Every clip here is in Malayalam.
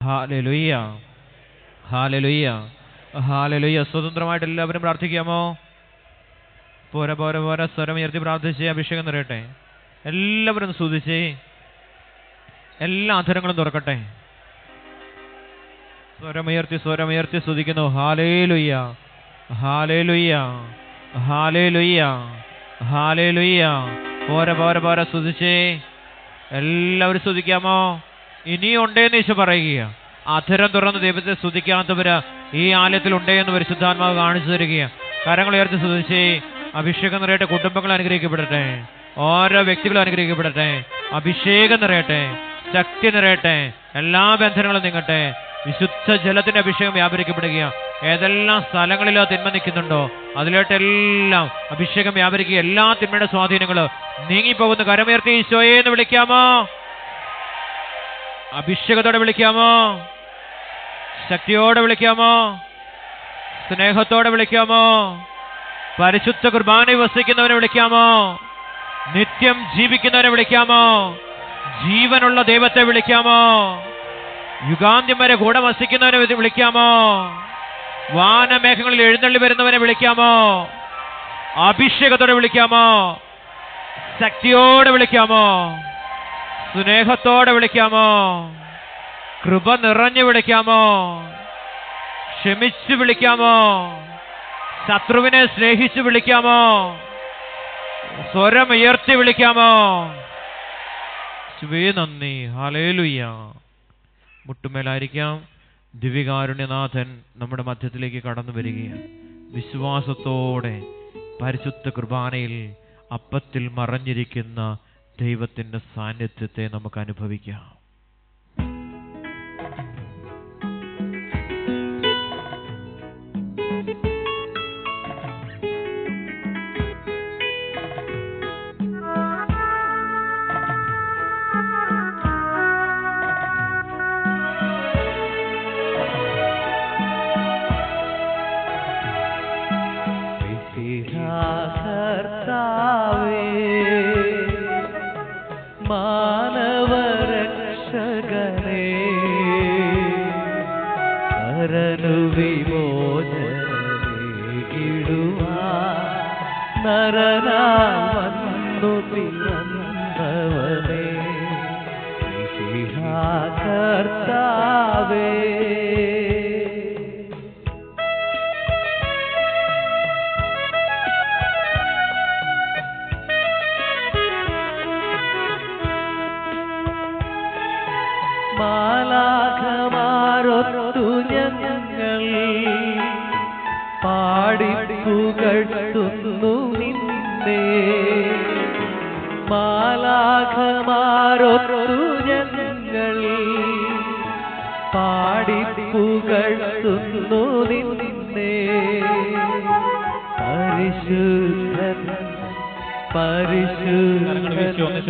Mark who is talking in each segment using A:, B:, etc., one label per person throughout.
A: ഹാലലുയ്യ ഹാലലുയ്യ ഹാലലുയ്യ സ്വതന്ത്രമായിട്ട് എല്ലാവരും പ്രാർത്ഥിക്കാമോ പോരെ പോരെ പോരെ സ്വരം ഉയർത്തി പ്രാർത്ഥിച്ച് അഭിഷേകം നിറയട്ടെ എല്ലാവരും ഒന്ന് സ്തുതിച്ച് എല്ലാ അധരങ്ങളും തുറക്കട്ടെ സ്വരമുയർത്തി സ്വരമുയർത്തി സ്തുതിക്കുന്നു ഹാലേലുയ്യ ഹാലേലുയ്യ ഹാലേലുയ്യ ഹാലേലുയ്യ പോരെ പോരെ പോരെ സ്തുതിച്ചേ എല്ലാവരും സ്തുതിക്കാമോ ഇനിയും ഉണ്ടേന്ന് ഈശോ പറയുക അധരം തുറന്ന് ദൈവത്തെ സ്തുതിക്കാത്തവര് ഈ ആലയത്തിൽ ഉണ്ടേ എന്ന് പരിശുദ്ധാത്മാവ് കാണിച്ചു തരിക കരങ്ങൾ ഉയർത്തി സ്തുതിച്ചേ അഭിഷേകം നിറയട്ടെ കുടുംബങ്ങൾ അനുഗ്രഹിക്കപ്പെടട്ടെ ഓരോ വ്യക്തികളും അനുഗ്രഹിക്കപ്പെടട്ടെ അഭിഷേകം നിറയട്ടെ ശക്തി നിറയട്ടെ എല്ലാ ബന്ധനങ്ങളും നീങ്ങട്ടെ വിശുദ്ധ ജലത്തിന്റെ അഭിഷേകം വ്യാപരിക്കപ്പെടുക ഏതെല്ലാം സ്ഥലങ്ങളിലോ തിന്മ നിൽക്കുന്നുണ്ടോ അതിലോട്ടെല്ലാം അഭിഷേകം വ്യാപരിക്കുക എല്ലാ തിന്മയുടെ സ്വാധീനങ്ങളും നീങ്ങിപ്പോകുന്ന കരമുയർത്തി ഈശോയെ എന്ന് വിളിക്കാമോ അഭിഷേകത്തോടെ വിളിക്കാമോ ശക്തിയോടെ വിളിക്കാമോ സ്നേഹത്തോടെ വിളിക്കാമോ പരിശുദ്ധ കുർബാന വസിക്കുന്നവനെ വിളിക്കാമോ നിത്യം ജീവിക്കുന്നവനെ വിളിക്കാമോ ജീവനുള്ള ദൈവത്തെ വിളിക്കാമോ യുഗാന്ത്യം വരെ കൂടെ വസിക്കുന്നവനെ വി- വിളിക്കാമോ വാനമേഘങ്ങളിൽ എഴുന്നള്ളി വരുന്നവനെ വിളിക്കാമോ അഭിഷേകത്തോടെ വിളിക്കാമോ ശക്തിയോടെ വിളിക്കാമോ സ്നേഹത്തോടെ വിളിക്കാമോ കൃപ നിറഞ്ഞു വിളിക്കാമോ ക്ഷമിച്ചു വിളിക്കാമോ ശത്രുവിനെ സ്നേഹിച്ചു വിളിക്കാമോ സ്വരം ഉയർത്തി വിളിക്കാമോ ശിവേ നന്ദി ഹലേലുയ്യ മുട്ടുമേലായിരിക്കാം ദിവ്യകാരുണ്യനാഥൻ നമ്മുടെ മധ്യത്തിലേക്ക് കടന്നു വരികയാണ് വിശ്വാസത്തോടെ പരിശുദ്ധ കുർബാനയിൽ അപ്പത്തിൽ മറഞ്ഞിരിക്കുന്ന ദൈവത്തിൻ്റെ സാന്നിധ്യത്തെ നമുക്ക് അനുഭവിക്കാം
B: കർത്താവേ മാനവരക്ഷകനേ നരനു വിമോചനേകിടുവാൻ നരനായി വന്നു പിറന്നവനേ മിശിഹാ കർത്താവേ മാലാഖമാരൊത്തു ഞങ്ങൾ പാടിപ്പുകഴ്ത്തുന്നു നിന്നെ മാലാഖമാരൊത്തു ഞങ്ങൾ പാടിപ്പുകഴ്ത്തുന്നു നിന്നെ പരിശുദ്ധൻ പരിശുദ്ധൻ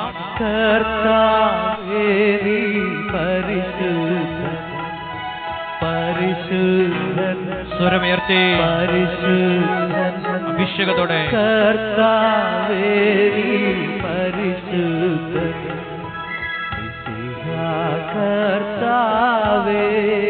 B: കർത്താവേ നീ പരിശുദ്ധൻ പരിശുദ്ധൻ
A: സ്വരമുയർത്തി
B: പരിശുദ്ധൻ
A: അഭിഷേകത്തോടെ
B: കർത്താവേ നീ പരിശുദ്ധൻ മിശിഹാ കർത്താവേ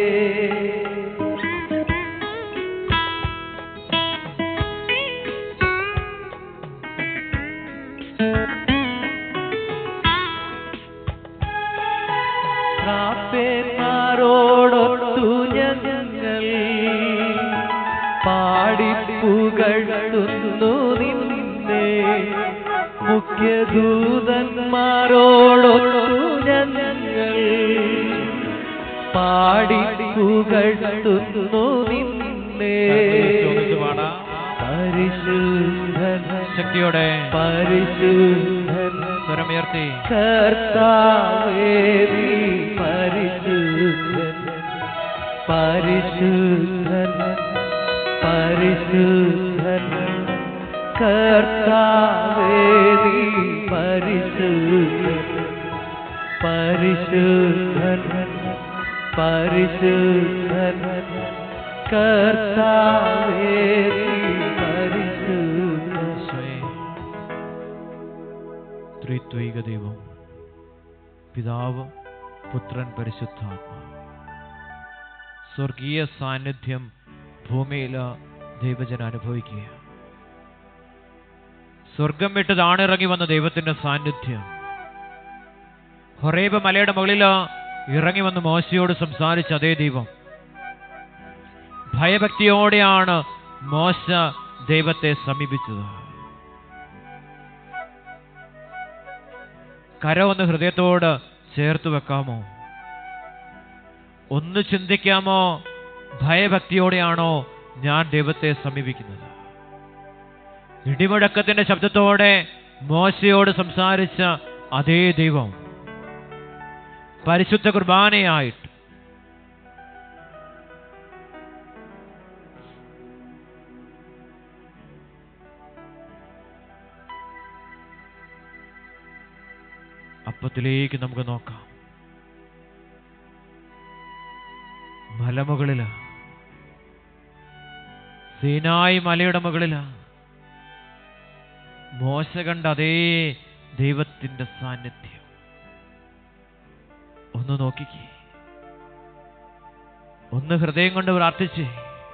B: പ്രാപ്പേന്മാരോടൊത്തു ഞങ്ങൾ പാടിപ്പുകഴ്ത്തുന്നു നിന്നെ മുഖ്യദൂതന്മാരോടൊത്തു ഞങ്ങൾ പാടിപ്പുകഴ്ത്തുന്നു നിന്നെ പരിശുദ്ധൻ
A: ശക്തിയോടെ
B: പരിശുദ്ധൻ
A: സ്വരമുയർത്തി
B: കർത്താവേ നീ പരിശുദ്ധൻ പരിശുദ്ധൻ പരിശുദ്ധൻ കർത്താവേ നീ പരിശുദ്ധൻ പരിശുദ്ധൻ പരിശുദ്ധൻ കർത്താവേ നീ പരിശുദ്ധൻ
A: ത്രിത്വൈക ദൈവം പിതാവ് പുത്രൻ പരിശുദ്ധാത്മ സ്വർഗീയ സാന്നിധ്യം ഭൂമിയിൽ ദൈവജന അനുഭവിക്കുക സ്വർഗം വിട്ട് താണിറങ്ങി വന്ന ദൈവത്തിന്റെ സാന്നിധ്യം ഹൊറേബ മലയുടെ മുകളിൽ ഇറങ്ങി വന്ന് മോശയോട് സംസാരിച്ച അതേ ദൈവം ഭയഭക്തിയോടെയാണ് മോശ ദൈവത്തെ സമീപിച്ചത് കര ഒന്ന് ഹൃദയത്തോട് ചേർത്ത് വെക്കാമോ ഒന്ന് ചിന്തിക്കാമോ ഭയഭക്തിയോടെയാണോ ഞാൻ ദൈവത്തെ സമീപിക്കുന്നത് ഇടിമുഴക്കത്തിന്റെ ശബ്ദത്തോടെ മോശയോട് സംസാരിച്ച അതേ ദൈവം പരിശുദ്ധ കുർബാനയായിട്ട് അപ്പത്തിലേക്ക് നമുക്ക് നോക്കാം മലമുകളില് സീനായി മലയുടെ മുകളില് മോശ കണ്ട അതേ ദൈവത്തിന്റെ സാന്നിധ്യം ഒന്ന് നോക്കിക്കേ ഒന്ന് ഹൃദയം കൊണ്ട് പ്രാർത്ഥിച്ചേ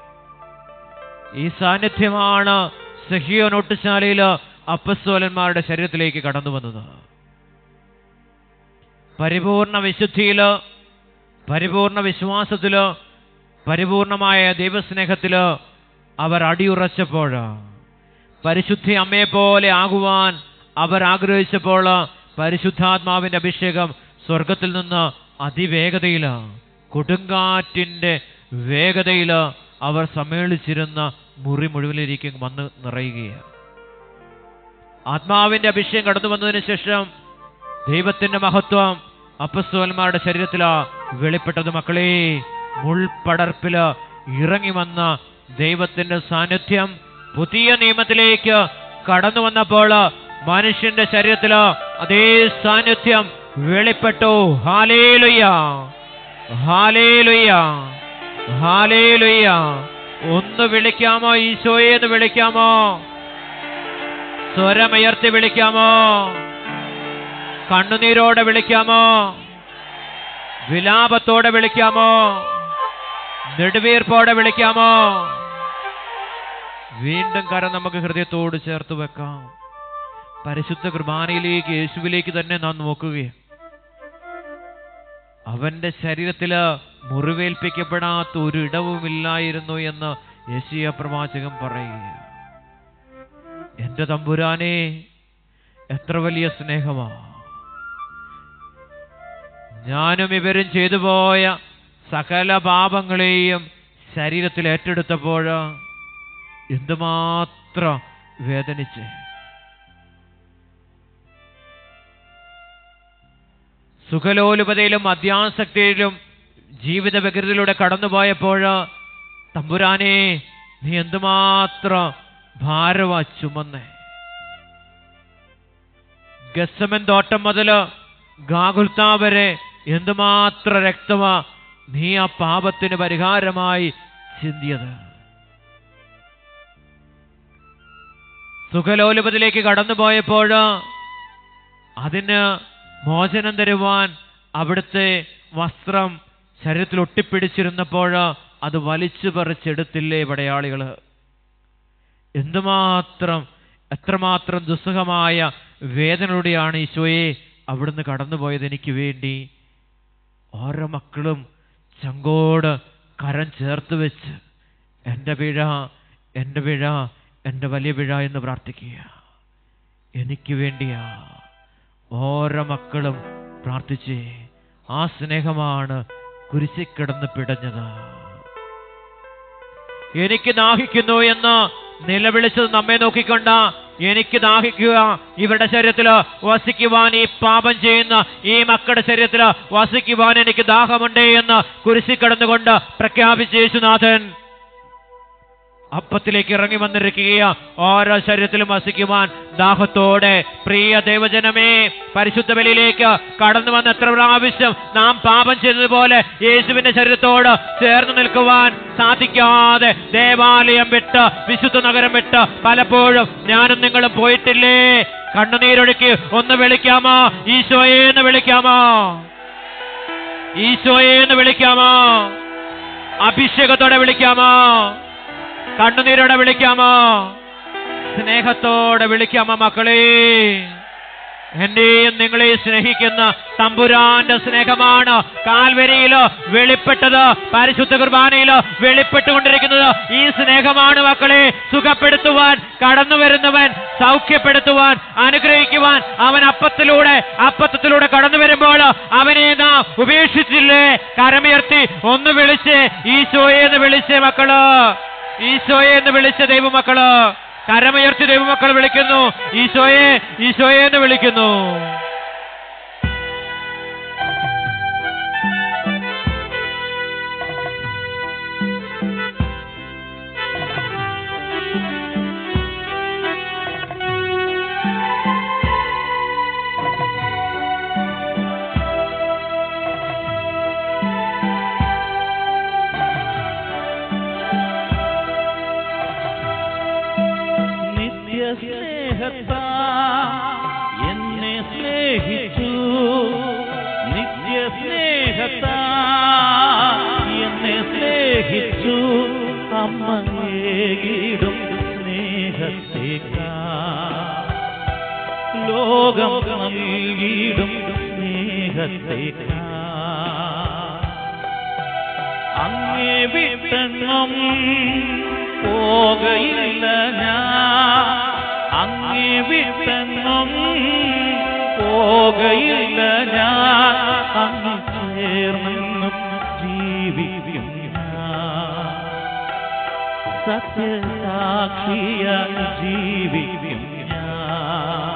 A: ഈ സാന്നിധ്യമാണ് സഹിയോ നോട്ടുശാലയില് അപ്പസ്വലന്മാരുടെ ശരീരത്തിലേക്ക് കടന്നു വന്നത് പരിപൂർണ വിശുദ്ധിയില് പരിപൂർണ വിശ്വാസത്തില് പരിപൂർണമായ ദൈവസ്നേഹത്തില് അവർ അടിയുറച്ചപ്പോൾ പരിശുദ്ധി അമ്മയെ പോലെ ആകുവാൻ അവർ ആഗ്രഹിച്ചപ്പോൾ പരിശുദ്ധാത്മാവിന്റെ അഭിഷേകം സ്വർഗത്തിൽ നിന്ന് അതിവേഗതയില് കൊടുങ്കാറ്റിന്റെ വേഗതയില് അവർ സമ്മേളിച്ചിരുന്ന മുറി മുഴുവനിരിക്കും വന്ന് നിറയുകയാണ് ആത്മാവിന്റെ അഭിഷേകം കടന്നു വന്നതിന് ശേഷം ദൈവത്തിന്റെ മഹത്വം അപ്പസ്തോലന്മാരുടെ ശരീരത്തിലാ വെളിപ്പെട്ടത് മക്കളെ മുൾപടർപ്പില് ഇറങ്ങി വന്ന ദൈവത്തിന്റെ സാന്നിധ്യം പുതിയ നിയമത്തിലേക്ക് കടന്നു വന്നപ്പോൾ മനുഷ്യന്റെ ശരീരത്തില് അതേ സാന്നിധ്യം വെളിപ്പെട്ടു ഹാലേലുയ്യ ഹാലേലുയ്യ ഹാലേലുയ്യ ഒന്ന് വിളിക്കാമോ ഈശോയെ എന്ന് വിളിക്കാമോ സ്വരമുയർത്തി വിളിക്കാമോ കണ്ണുനീരോടെ വിളിക്കാമോ വിലാപത്തോടെ വിളിക്കാമോ നെടുവീർപ്പോടെ വിളിക്കാമോ വീണ്ടും കരം നമുക്ക് ഹൃദയത്തോട് ചേർത്ത് വെക്കാം പരിശുദ്ധ കുർബാനയിലേക്ക് യേശുവിലേക്ക് തന്നെ നാം നോക്കുകയും അവന്റെ ശരീരത്തില് മുറിവേൽപ്പിക്കപ്പെടാത്ത ഒരു ഇടവുമില്ലായിരുന്നു എന്ന് യേശിയ പ്രവാചകൻ പറയുക എന്റെ തമ്പുരാനെ എത്ര വലിയ സ്നേഹമാ ഞാനും ഇവരും ചെയ്തു പോയ സകല പാപങ്ങളെയും ശരീരത്തിൽ ഏറ്റെടുത്തപ്പോൾ എന്തുമാത്രം വേദനിച്ച് സുഖലോലുപതയിലും അത്യാസക്തിയിലും ജീവിത വികൃതിയിലൂടെ കടന്നുപോയപ്പോൾ തമ്പുരാനെ നീ എന്തുമാത്രം ഭാരവാ ചുമന്നേ ഗസമൻ തോട്ടം മുതല് ഗാകുൽത്ത വരെ എന്തുമാത്ര രക്തമാ നീ ആ പാപത്തിന് പരിഹാരമായി ചിന്തിയത് സുഖലോലുപതിലേക്ക് കടന്നുപോയപ്പോൾ അതിന് മോചനം തരുവാൻ അവിടുത്തെ വസ്ത്രം ശരീരത്തിൽ ഒട്ടിപ്പിടിച്ചിരുന്നപ്പോൾ അത് വലിച്ചു പറിച്ചെടുത്തില്ലേ പടയാളികള് എന്തുമാത്രം എത്രമാത്രം ദുസ്സഹമായ വേദനയോടെയാണ് ഈശോയെ അവിടുന്ന് കടന്നുപോയത് എനിക്ക് വേണ്ടി ഓരോ മക്കളും ചങ്കോട് കരം ചേർത്ത് വെച്ച് എൻ്റെ പിഴ എൻ്റെ പിഴ എൻ്റെ വലിയ പിഴ എന്ന് പ്രാർത്ഥിക്കുക എനിക്ക് വേണ്ടിയാ ഓരോ മക്കളും പ്രാർത്ഥിച്ചേ ആ സ്നേഹമാണ് കുരിശിൽ കിടന്ന് പിടഞ്ഞത് എനിക്ക് ദാഹിക്കുന്നു എന്ന് നിലവിളിച്ചത് നമ്മെ നോക്കിക്കൊണ്ട എനിക്ക് ദാഹിക്കുക ഇവരുടെ ശരീരത്തില് വസിക്കുവാൻ ഈ പാപം ചെയ്യുന്ന ഈ മക്കളുടെ ശരീരത്തില് വസിക്കുവാൻ എനിക്ക് ദാഹമുണ്ട് എന്ന് കുരിശി കിടന്നുകൊണ്ട് പ്രഖ്യാപിച്ച യേശുനാഥൻ അപ്പത്തിലേക്ക് ഇറങ്ങി വന്നിരിക്കുക ഓരോ ശരീരത്തിലും വസിക്കുവാൻ ദാഹത്തോടെ പ്രിയ ദൈവജനമേ പരിശുദ്ധ ബലിയിലേക്ക് കടന്നു വന്ന എത്ര പ്രാവശ്യം നാം പാപം ചെയ്തതുപോലെ യേശുവിന്റെ ശരീരത്തോട് ചേർന്ന് നിൽക്കുവാൻ സാധിക്കാതെ ദേവാലയം വിട്ട് വിശുദ്ധ നഗരം വിട്ട് പലപ്പോഴും ഞാനും നിങ്ങളും പോയിട്ടില്ലേ കണ്ണുനീരൊഴുക്കി ഒന്ന് വിളിക്കാമോ ഈശോയെ എന്ന് വിളിക്കാമോ ഈശോയെ എന്ന് വിളിക്കാമോ അഭിഷേകത്തോടെ വിളിക്കാമോ കണ്ണുനീരോടെ വിളിക്കാമോ സ്നേഹത്തോടെ വിളിക്കാമോ മക്കളെ എന്റെയും നിങ്ങളെ സ്നേഹിക്കുന്ന തമ്പുരാന്റെ സ്നേഹമാണ് കാൽവരിയിലോ വെളിപ്പെട്ടത് പരിശുദ്ധ കുർബാനയിലോ വെളിപ്പെട്ടുകൊണ്ടിരിക്കുന്നത് ഈ സ്നേഹമാണ് മക്കളെ സുഖപ്പെടുത്തുവാൻ കടന്നു വരുന്നവൻ സൗഖ്യപ്പെടുത്തുവാൻ അനുഗ്രഹിക്കുവാൻ അവൻ അപ്പത്തിലൂടെ അപ്പത്തത്തിലൂടെ കടന്നു വരുമ്പോൾ അവനെ നാം ഉപേക്ഷിച്ചില്ലേ കരമുയർത്തി ഒന്ന് വിളിച്ച് ഈശോയെ എന്ന് വിളിച്ച് മക്കള് ഈശോയെ എന്ന് വിളിച്ച ദൈവമക്കള് കരമുയർത്തി ദൈവമക്കൾ വിളിക്കുന്നു ഈശോയെ ഈശോയെ എന്ന് വിളിക്കുന്നു
C: നിത്യസ്നേഹത്താ എന്നെ സ്നേഹിച്ചു നിത്യസ്നേഹത്താ എന്നെ സ്നേഹിച്ചു അമ്മയേകിടും സ്നേഹത്തേക്കാ ലോകം നൽകിയിടും സ്നേഹത്തേക്കാ അങ്ങേ വിട്ടെങ്ങും പോകയില്ല ഞാൻ അങ്ങേ വിട്ടെങ്ങും പോകയില്ല ഞാൻ അങ്ങ് ചേർന്നെന്നും ജീവിക്കും ഞാൻ സത്യസാക്ഷിയ ജീവിക്കും ഞാൻ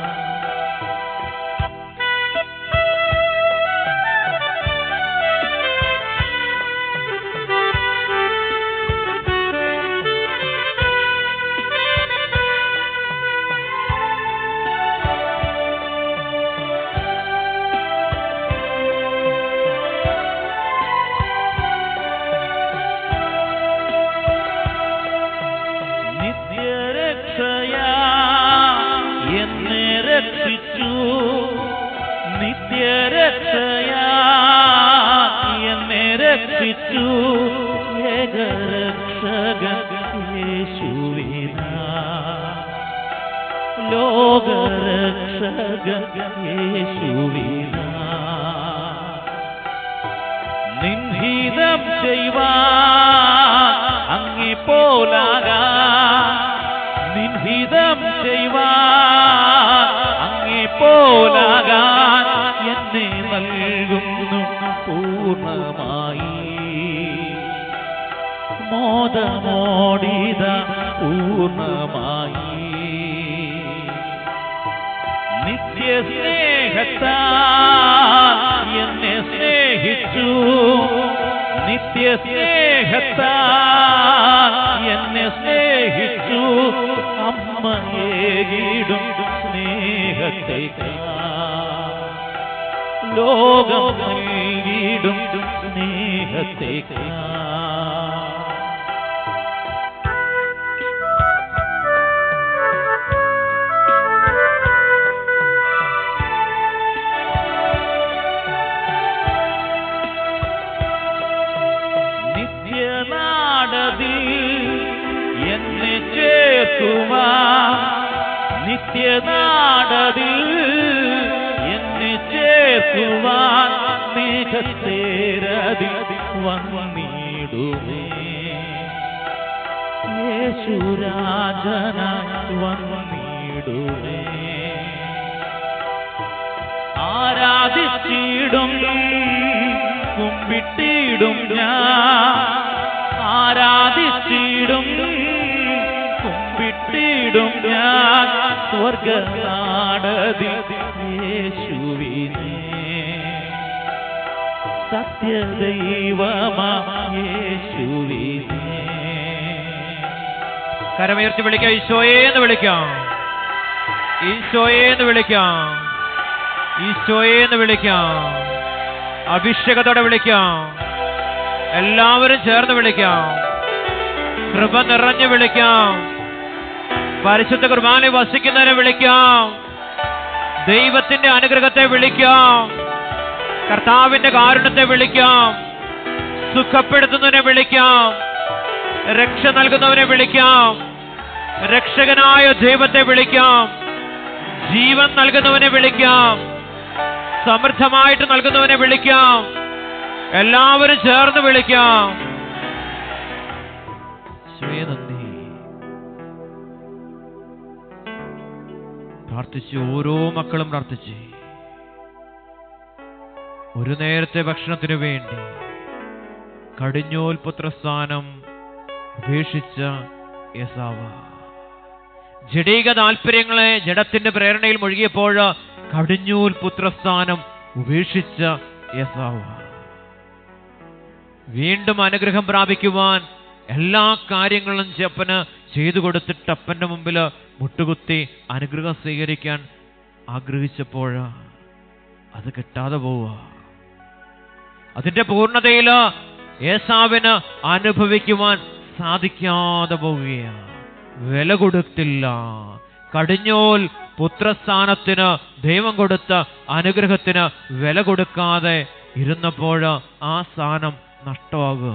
C: നിത്യരക്ഷയാ എന്നെ രക്ഷിച്ചു നിത്യരക്ഷയാ എന്നെ രക്ഷിച്ചു ഏകരക്ഷകൻ യേശുവിന ലോകരക്ഷകൻ യേശുവിന നിൻഹിതം ചെയ്യുവാൻ അങ്ങി പോലാകാ നിൻഹിതം ചെയ്യുവാൻ അങ്ങി പോലാകാൻ എന്നെ നൽകുന്നു പൂർണ്ണമായി മോദമോടിത പൂർണ്ണമായി നിത്യസ്നേഹത്താ എന്നെ സ്നേഹിച്ചു നിത്യസ്നേഹത്താ എന്നെ സ്നേഹിച്ചു അമ്മയേകിടും സ്നേഹത്തേക്കാ ലോകം നൽകിയിടും സ്നേഹത്തേക്കാ നിത്യനാടതിൽ എന്നെ ചേർക്കുവാ നിത്യനാടതിൽ എന്നെ ചേർക്കുവാൻ മേഘത്തേരതിൽ വന്നിടുമേ യേശുരാജന വന്നിടുമേ ആരാധിച്ചിടും കുമ്പിട്ടിടും ഞാൻ ആരാധിച്ചിടും കുമ്പിട്ടിടും ഞാൻ സ്വർഗനാടതിൽ യേശുവിനെ സത്യദൈവമാ യേശുവിനെ
A: കരമുയർത്തി വിളിക്കാം ഈശോയെ എന്ന് വിളിക്കാം ഈശോയെ എന്ന് വിളിക്കാം ഈശോയെ എന്ന് വിളിക്കാം അഭിഷേകത്തോടെ വിളിക്കാം എല്ലാവരും ചേർന്ന് വിളിക്കാം കൃപ നിറഞ്ഞു വിളിക്കാം പരിശുദ്ധ കുർബാന വസിക്കുന്നവരെ വിളിക്കാം ദൈവത്തിന്റെ അനുഗ്രഹത്തെ വിളിക്കാം കർത്താവിന്റെ കാരുണ്യത്തെ വിളിക്കാം സുഖപ്പെടുത്തുന്നവനെ വിളിക്കാം രക്ഷ നൽകുന്നവനെ വിളിക്കാം രക്ഷകനായ ദൈവത്തെ വിളിക്കാം ജീവൻ നൽകുന്നവനെ വിളിക്കാം സമൃദ്ധമായിട്ട് നൽകുന്നവനെ വിളിക്കാം എല്ലാവരും ചേർന്ന് വിളിക്കാം യേശുവേ നന്ദി പ്രാർത്ഥിച്ച് ഓരോ മക്കളും പ്രാർത്ഥിച്ച് ഒരു നേരത്തെ ഭക്ഷണത്തിനു വേണ്ടി കടിഞ്ഞോൽ പുത്രസ്ഥാനം ഉപേക്ഷിച്ച യസാവ ജഡീക താല്പര്യങ്ങളെ ജഡത്തിന്റെ പ്രേരണയിൽ മുഴുകിയപ്പോൾ കടിഞ്ഞൂൽ പുത്രസ്ഥാനം ഉപേക്ഷിച്ച യസാവ വീണ്ടും അനുഗ്രഹം പ്രാപിക്കുവാൻ എല്ലാ കാര്യങ്ങളും ചെപ്പന് ചെയ്തു കൊടുത്തിട്ട് അപ്പന്റെ മുമ്പിൽ മുട്ടുകുത്തി അനുഗ്രഹം സ്വീകരിക്കാൻ ആഗ്രഹിച്ചപ്പോൾ അത് കിട്ടാതെ പോവുക അതിന്റെ പൂർണ്ണതയിൽ ഏസാവിന് അനുഭവിക്കുവാൻ സാധിക്കാതെ പോവുകയാണ് വില കൊടുത്തില്ല കടിഞ്ഞോൽ പുത്രസ്ഥാനത്തിന് ദൈവം കൊടുത്ത അനുഗ്രഹത്തിന് വില കൊടുക്കാതെ ഇരുന്നപ്പോൾ ആ സ്ഥാനം നഷ്ടമാകുക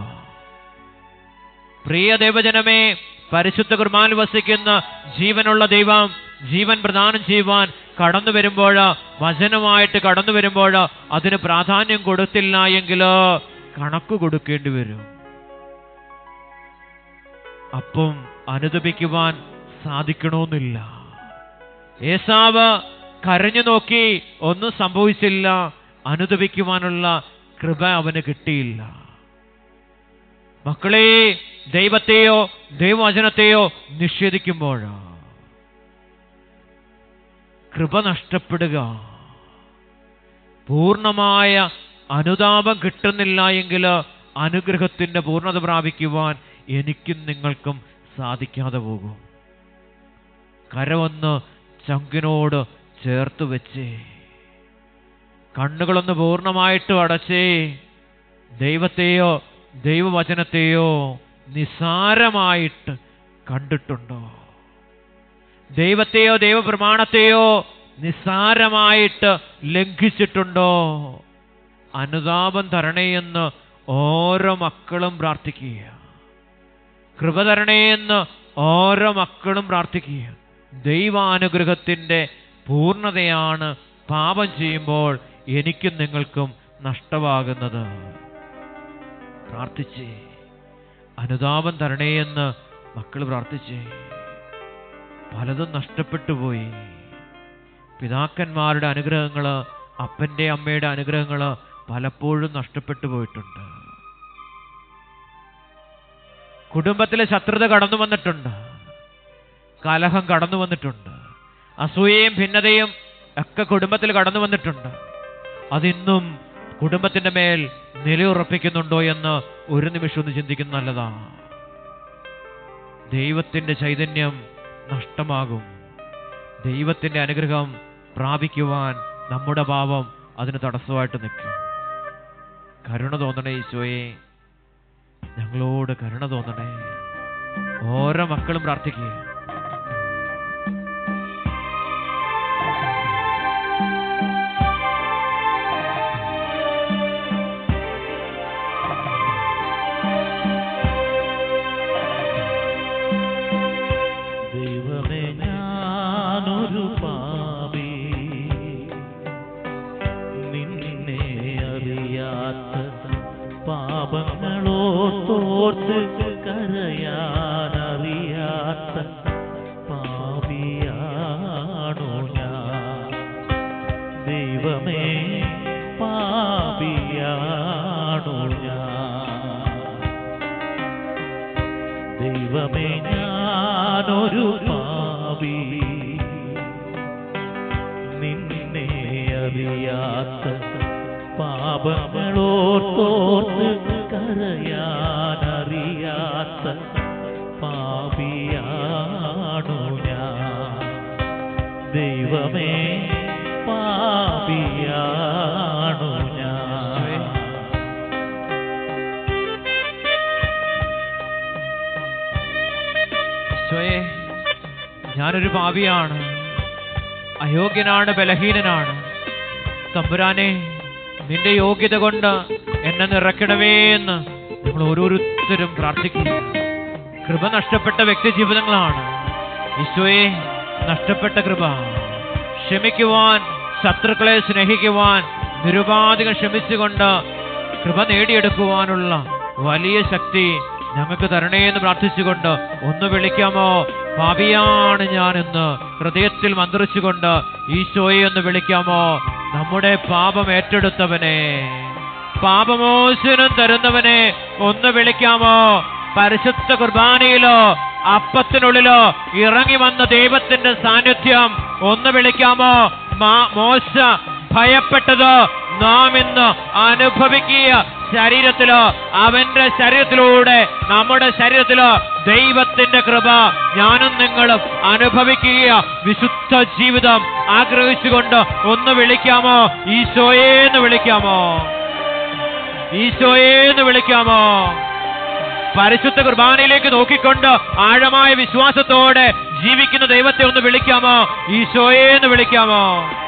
A: പ്രിയ ദൈവജനമേ പരിശുദ്ധ കുർബാനിൽ വസിക്കുന്ന ജീവനുള്ള ദൈവം ജീവൻ പ്രദാനം ചെയ്യുവാൻ കടന്നു വരുമ്പോൾ വചനമായിട്ട് കടന്നു വരുമ്പോൾ അതിന് പ്രാധാന്യം കൊടുത്തില്ല എങ്കിൽ കണക്ക് കൊടുക്കേണ്ടി വരും അപ്പം അനുദപിക്കുവാൻ സാധിക്കണമെന്നില്ല ഏസാവ് കരഞ്ഞു നോക്കി ഒന്നും സംഭവിച്ചില്ല അനുദപിക്കുവാനുള്ള കൃപ അവന് കിട്ടിയില്ല മക്കളെ ദൈവത്തെയോ ദൈവവചനത്തെയോ നിഷേധിക്കുമ്പോഴാ കൃപ നഷ്ടപ്പെടുക പൂർണ്ണമായ അനുതാപം കിട്ടുന്നില്ല എങ്കിൽ അനുഗ്രഹത്തിന്റെ പൂർണ്ണത പ്രാപിക്കുവാൻ എനിക്കും നിങ്ങൾക്കും സാധിക്കാതെ പോകും കരവൊന്ന് ചങ്കിനോട് ചേർത്ത് വെച്ചേ കണ്ണുകളൊന്ന് പൂർണ്ണമായിട്ടും അടച്ചേ ദൈവത്തെയോ ദൈവവചനത്തെയോ നിസാരമായിട്ട് കണ്ടിട്ടുണ്ടോ ദൈവത്തെയോ ദൈവപ്രമാണത്തെയോ നിസ്സാരമായിട്ട് ലംഘിച്ചിട്ടുണ്ടോ അനുതാപം തരണേയെന്ന് ഓരോ മക്കളും പ്രാർത്ഥിക്കുക കൃപ തരണേയെന്ന് ഓരോ മക്കളും പ്രാർത്ഥിക്കുക ദൈവാനുഗ്രഹത്തിൻ്റെ പൂർണ്ണതയാണ് പാപം ചെയ്യുമ്പോൾ എനിക്കും നിങ്ങൾക്കും നഷ്ടമാകുന്നത് പ്രാർത്ഥിച്ചേ അനുതാപം തരണേയെന്ന് മക്കൾ പ്രാർത്ഥിച്ചേ പലതും നഷ്ടപ്പെട്ടു പോയി പിതാക്കന്മാരുടെ അനുഗ്രഹങ്ങൾ അപ്പൻ്റെ അമ്മയുടെ അനുഗ്രഹങ്ങൾ പലപ്പോഴും നഷ്ടപ്പെട്ടു പോയിട്ടുണ്ട് കുടുംബത്തിലെ ശത്രുത കടന്നു വന്നിട്ടുണ്ട് കലഹം കടന്നു വന്നിട്ടുണ്ട് അസൂയയും ഭിന്നതയും ഒക്കെ കുടുംബത്തിൽ കടന്നു വന്നിട്ടുണ്ട് അതിന്നും കുടുംബത്തിന്റെ മേൽ നിലയുറപ്പിക്കുന്നുണ്ടോ എന്ന് ഒരു നിമിഷം ഒന്ന് ചിന്തിക്കുന്നത് നല്ലതാ ദൈവത്തിന്റെ ചൈതന്യം നഷ്ടമാകും ദൈവത്തിന്റെ അനുഗ്രഹം പ്രാപിക്കുവാൻ നമ്മുടെ പാപം അതിന് തടസ്സമായിട്ട് നിൽക്കും കരുണ തോന്നണേ ഈശോയെ ഞങ്ങളോട് കരുണ തോന്നണേ ഓരോ മക്കളും പ്രാർത്ഥിക്കുക
C: ദൈവമേ ഞാനൊരു പാപി നിന്നെ അറിയാത്ത പാപങ്ങളോ തോർത്ത് കരയാനറിയാത്ത പാപിയാണോ ഞാൻ ദൈവമേ പാപിയാണോ ഞാൻ ദൈവമേ ഞാനൊരു പാപി നിന്നെ അറിയാത്ത പാപങ്ങളോർത്തോർത്ത് കരയാനറിയാത്ത പാപിയാണു ഞാൻ ദൈവമേ പാപിയാണു ഞാൻ
A: ഈശോയെ ഞാനൊരു പാപിയാണ് അയോഗ്യനാണ് ബലഹീനനാണ് തമ്പുരാനെ നിന്റെ യോഗ്യത കൊണ്ട് എന്നെ നിറയ്ക്കണമേ എന്ന് നമ്മൾ ഓരോരുത്തരും പ്രാർത്ഥിക്കുക കൃപ നഷ്ടപ്പെട്ട വ്യക്തി ജീവിതങ്ങളാണ് ഈശോയെ നഷ്ടപ്പെട്ട കൃപ ക്ഷമിക്കുവാൻ ശത്രുക്കളെ സ്നേഹിക്കുവാൻ നിരുപാധികം ക്ഷമിച്ചുകൊണ്ട് കൃപ നേടിയെടുക്കുവാനുള്ള വലിയ ശക്തി ഞങ്ങൾക്ക് തരണേ എന്ന് പ്രാർത്ഥിച്ചുകൊണ്ട് ഒന്ന് വിളിക്കാമോ പാപിയാണ് ഞാനെന്ന് ഹൃദയത്തിൽ മന്ത്രിച്ചുകൊണ്ട് ഈശോയെ ഒന്ന് വിളിക്കാമോ നമ്മുടെ പാപം ഏറ്റെടുത്തവനെ പാപമോചനം തരുന്നവനെ ഒന്ന് വിളിക്കാമോ പരിശുദ്ധ കുർബാനയിലോ അപ്പത്തിനുള്ളിലോ ഇറങ്ങി വന്ന ദൈവത്തിന്റെ സാന്നിധ്യം ഒന്ന് വിളിക്കാമോ മാ- മോശ ഭയപ്പെട്ടത് നാം ഇന്ന് അനുഭവിക്കുക ശരീരത്തിലോ അവന്റെ ശരീരത്തിലൂടെ നമ്മുടെ ശരീരത്തിലോ ദൈവത്തിന്റെ കൃപ ഞാനും നിങ്ങളും അനുഭവിക്കുക വിശുദ്ധ ജീവിതം ആഗ്രഹിച്ചുകൊണ്ട് ഒന്ന് വിളിക്കാമോ ഈശോയെ എന്ന് വിളിക്കാമോ ഈശോയെ എന്ന് വിളിക്കാമോ പരിശുദ്ധ കുർബാനയിലേക്ക് നോക്കിക്കൊണ്ട് ആഴമായ വിശ്വാസത്തോടെ ജീവിക്കുന്ന ദൈവത്തെ ഒന്ന് വിളിക്കാമോ ഈശോയെ എന്ന് വിളിക്കാമോ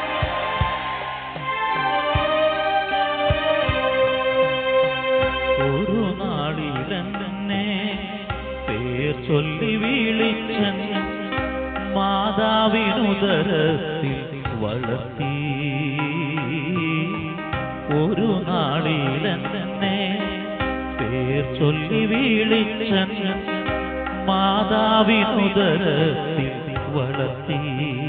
C: ഒരു നാളിലെന്നെ പേർ ചൊല്ലി വിളിച്ചൻ മാതാവിനുദരത്തിൽ വളർത്തി ഒരു നാളിലെന്നെ പേർ ചൊല്ലി വിളിച്ചൻ മാതാവിനുദരത്തിൽ വളർത്തി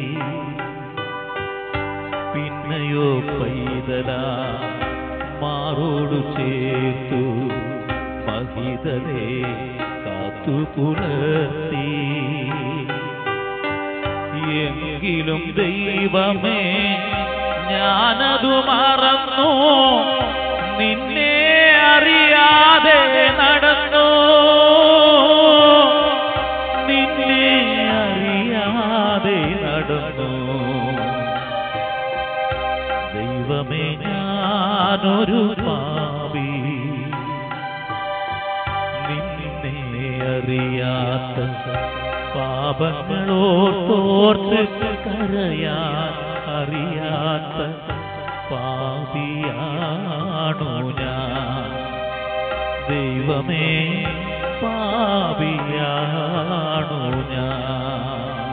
C: പിന്നെയോ പൈതലാ മാറോടു ചേർത്തു മഹിതരെ കാത്തു പുലർത്തി എങ്കിലും ദൈവമേ ഞാനതു മറന്നു നിന്നെ അറിയാതെ നടന്നു നിന്നെ അറിയാതെ നടന്നു ദൈവമേ ഞാനൊരു പാപി നിന്നെ അറിയാത്ത പാപങ്ങളോർത്തോർത്ത് കരയാൻ അറിയാത്ത പാപിയാണു ഞാൻ ദൈവമേ പാപിയാണു ഞാൻ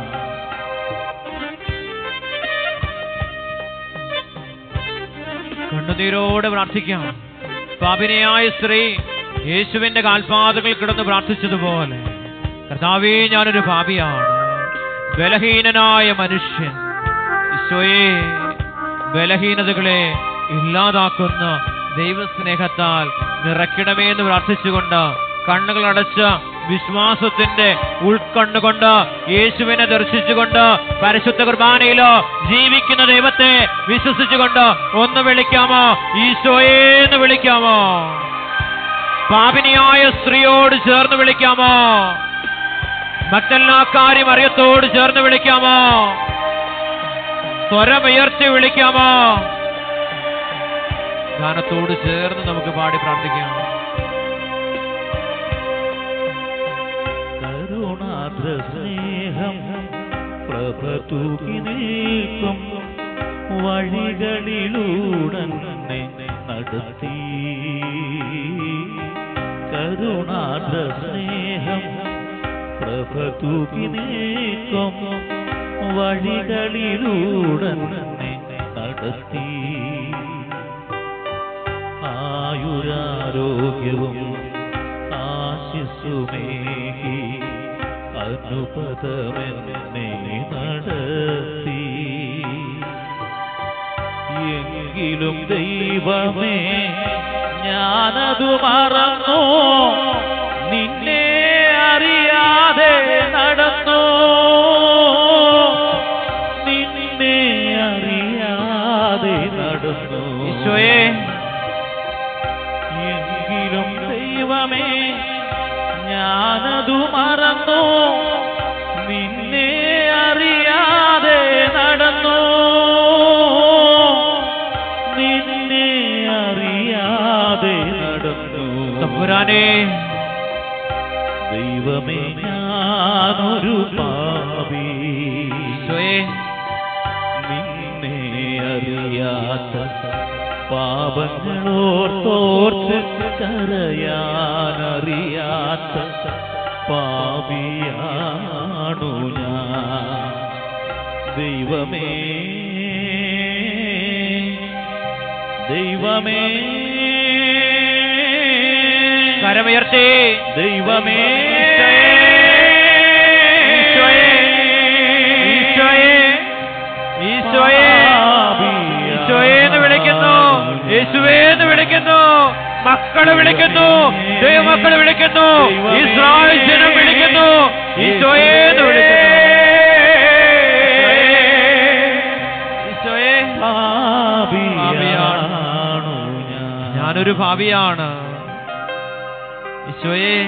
A: കണ്ണുനീരോടെ പ്രാർത്ഥിക്കാം പാപിനിയായ സ്ത്രീ യേശുവിന്റെ കാൽപാതകൾ കിടന്ന് പ്രാർത്ഥിച്ചതുപോലെ കർത്താവേ ഞാനൊരു പാപിയാണ് ബലഹീനനായ മനുഷ്യൻ ഈശോയെ ബലഹീനതകളെ ഇല്ലാതാക്കുന്ന ദൈവസ്നേഹത്താൽ നിറയ്ക്കണമേ എന്ന് പ്രാർത്ഥിച്ചുകൊണ്ട് കണ്ണുകൾ അടച്ച് വിശ്വാസത്തിന്റെ ഉൾക്കണ്ണുകൊണ്ട് യേശുവിനെ ദർശിച്ചുകൊണ്ട് പരിശുദ്ധ കുർബാനയിലോ ജീവിക്കുന്ന ദൈവത്തെ വിശ്വസിച്ചുകൊണ്ട് ഒന്ന് വിളിക്കാമോ ഈശോയെ എന്ന് വിളിക്കാമോ പാപിനിയായ സ്ത്രീയോട് ചേർന്ന് വിളിക്കാമോ മറ്റെല്ലാക്കാരി മറിയത്തോട് ചേർന്ന് വിളിക്കാമോ സ്വരമുയർത്തി വിളിക്കാമോ ഗാനത്തോട് ചേർന്ന് നമുക്ക് പാടി പ്രാർത്ഥിക്കാം
C: കരുണാദ്ര സ്നേഹം പ്രഭ തൂക്കി നിൽക്കും വഴികളിലൂടന്നെ നടത്തി കരുണാദ്ര സ്നേഹം പ്രഭ തൂക്കി നിൽക്കും വഴികളിലൂടന്നെ നടത്തി ആയുരാരോഗ്യവും ആശിസുമേകി അനുപദമെന്നെ നടത്തി എങ്കിലും ദൈവമേ ഞാനതു മറന്നു നിന്നെ അറിയാതെ നടന്നു നിന്നെ അറിയാതെ നടന്നു
A: ഈശോയെ
C: എങ്കിലും ദൈവമേ ഞാനതു മറന്നു നിന്നെ അറിയാതെ നടന്നു നിന്നെ അറിയാതെ നടന്നു
A: തമ്പുരാനെ
C: ദൈവമേ ഞാനൊരു പാപി
A: ഈശോയെ
C: നിന്നെ അറിയാത്ത പാപങ്ങളോർത്തോർത്ത് കരയാൻ അറിയാത്ത പാപിയാണു ഞാൻ ദൈവമേ ദൈവമേ
A: കരമുയർത്തി
C: ദൈവമേ
A: ഈശോയെ ഈശോയെ ഈശോയെ ഈശോയെ എന്ന് വിളിക്കുന്നു യേശുവേ എന്ന് വിളിക്കുന്നു മക്കളെ വിളിക്കുന്നു ദൈവമക്കളെ വിളിക്കുന്നു ഇസ്രായേൽ ജനം വിളിക്കുന്നു ഈശോയെ എന്ന് വിളിക്കുന്നു ഈശോയെ
C: പാപിയാണു ഞാൻ
A: ഞാനൊരു ഭാവിയാണ് ഈശോയെ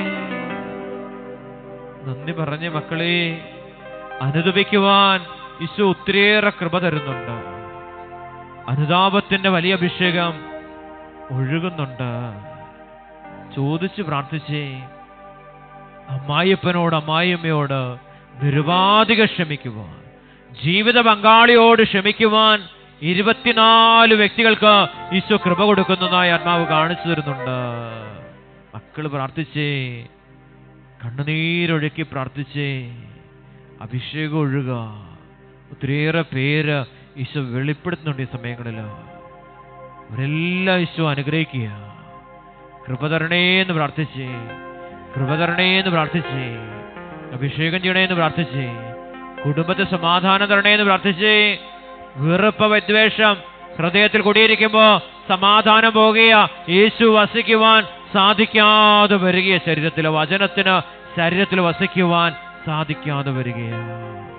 A: നന്ദി പറഞ്ഞ മക്കളെ അനുദപിക്കുവാൻ ഈശോ ഒത്തിരിയേറെ കൃപ തരുന്നുണ്ട് അനുതാപത്തിന്റെ വലിയ അഭിഷേകം ഒഴുകുന്നുണ്ട് ചോദിച്ച് പ്രാർത്ഥിച്ചേ അമ്മായിയപ്പനോട് അമ്മായിയമ്മയോട് നിരുപാധിക ക്ഷമിക്കുവാൻ ജീവിത പങ്കാളിയോട് ക്ഷമിക്കുവാൻ ഇരുപത്തിനാല് വ്യക്തികൾക്ക് ഈശോ കൃപ കൊടുക്കുന്നതായി ആത്മാവ് കാണിച്ചു തരുന്നുണ്ട് മക്കള് പ്രാർത്ഥിച്ചേ കണ്ണുനീരൊഴുക്കി പ്രാർത്ഥിച്ചേ അഭിഷേകം ഒഴുക ഒത്തിരിയേറെ പേര് ഈശോ വെളിപ്പെടുത്തുന്നുണ്ട് ഈ സമയങ്ങളിൽ അവരെല്ലാം ഈശോ അനുഗ്രഹിക്കുക കൃപ തരണേ എന്ന് പ്രാർത്ഥിച്ചേ കൃപ തരണേ എന്ന് പ്രാർത്ഥിച്ചേ അഭിഷേകം ചെയ്യണേ എന്ന് പ്രാർത്ഥിച്ചേ കുടുംബത്തെ സമാധാനം തരണേ എന്ന് പ്രാർത്ഥിച്ചേ വെറുപ്പ് വിദ്വേഷം ഹൃദയത്തിൽ കുടിയിരിക്കുമ്പോ സമാധാനം പോകുക യേശു വസിക്കുവാൻ സാധിക്കാതെ വരികയ ശരീരത്തിൽ വചനത്തിന് ശരീരത്തിൽ വസിക്കുവാൻ സാധിക്കാതെ വരികയാണ്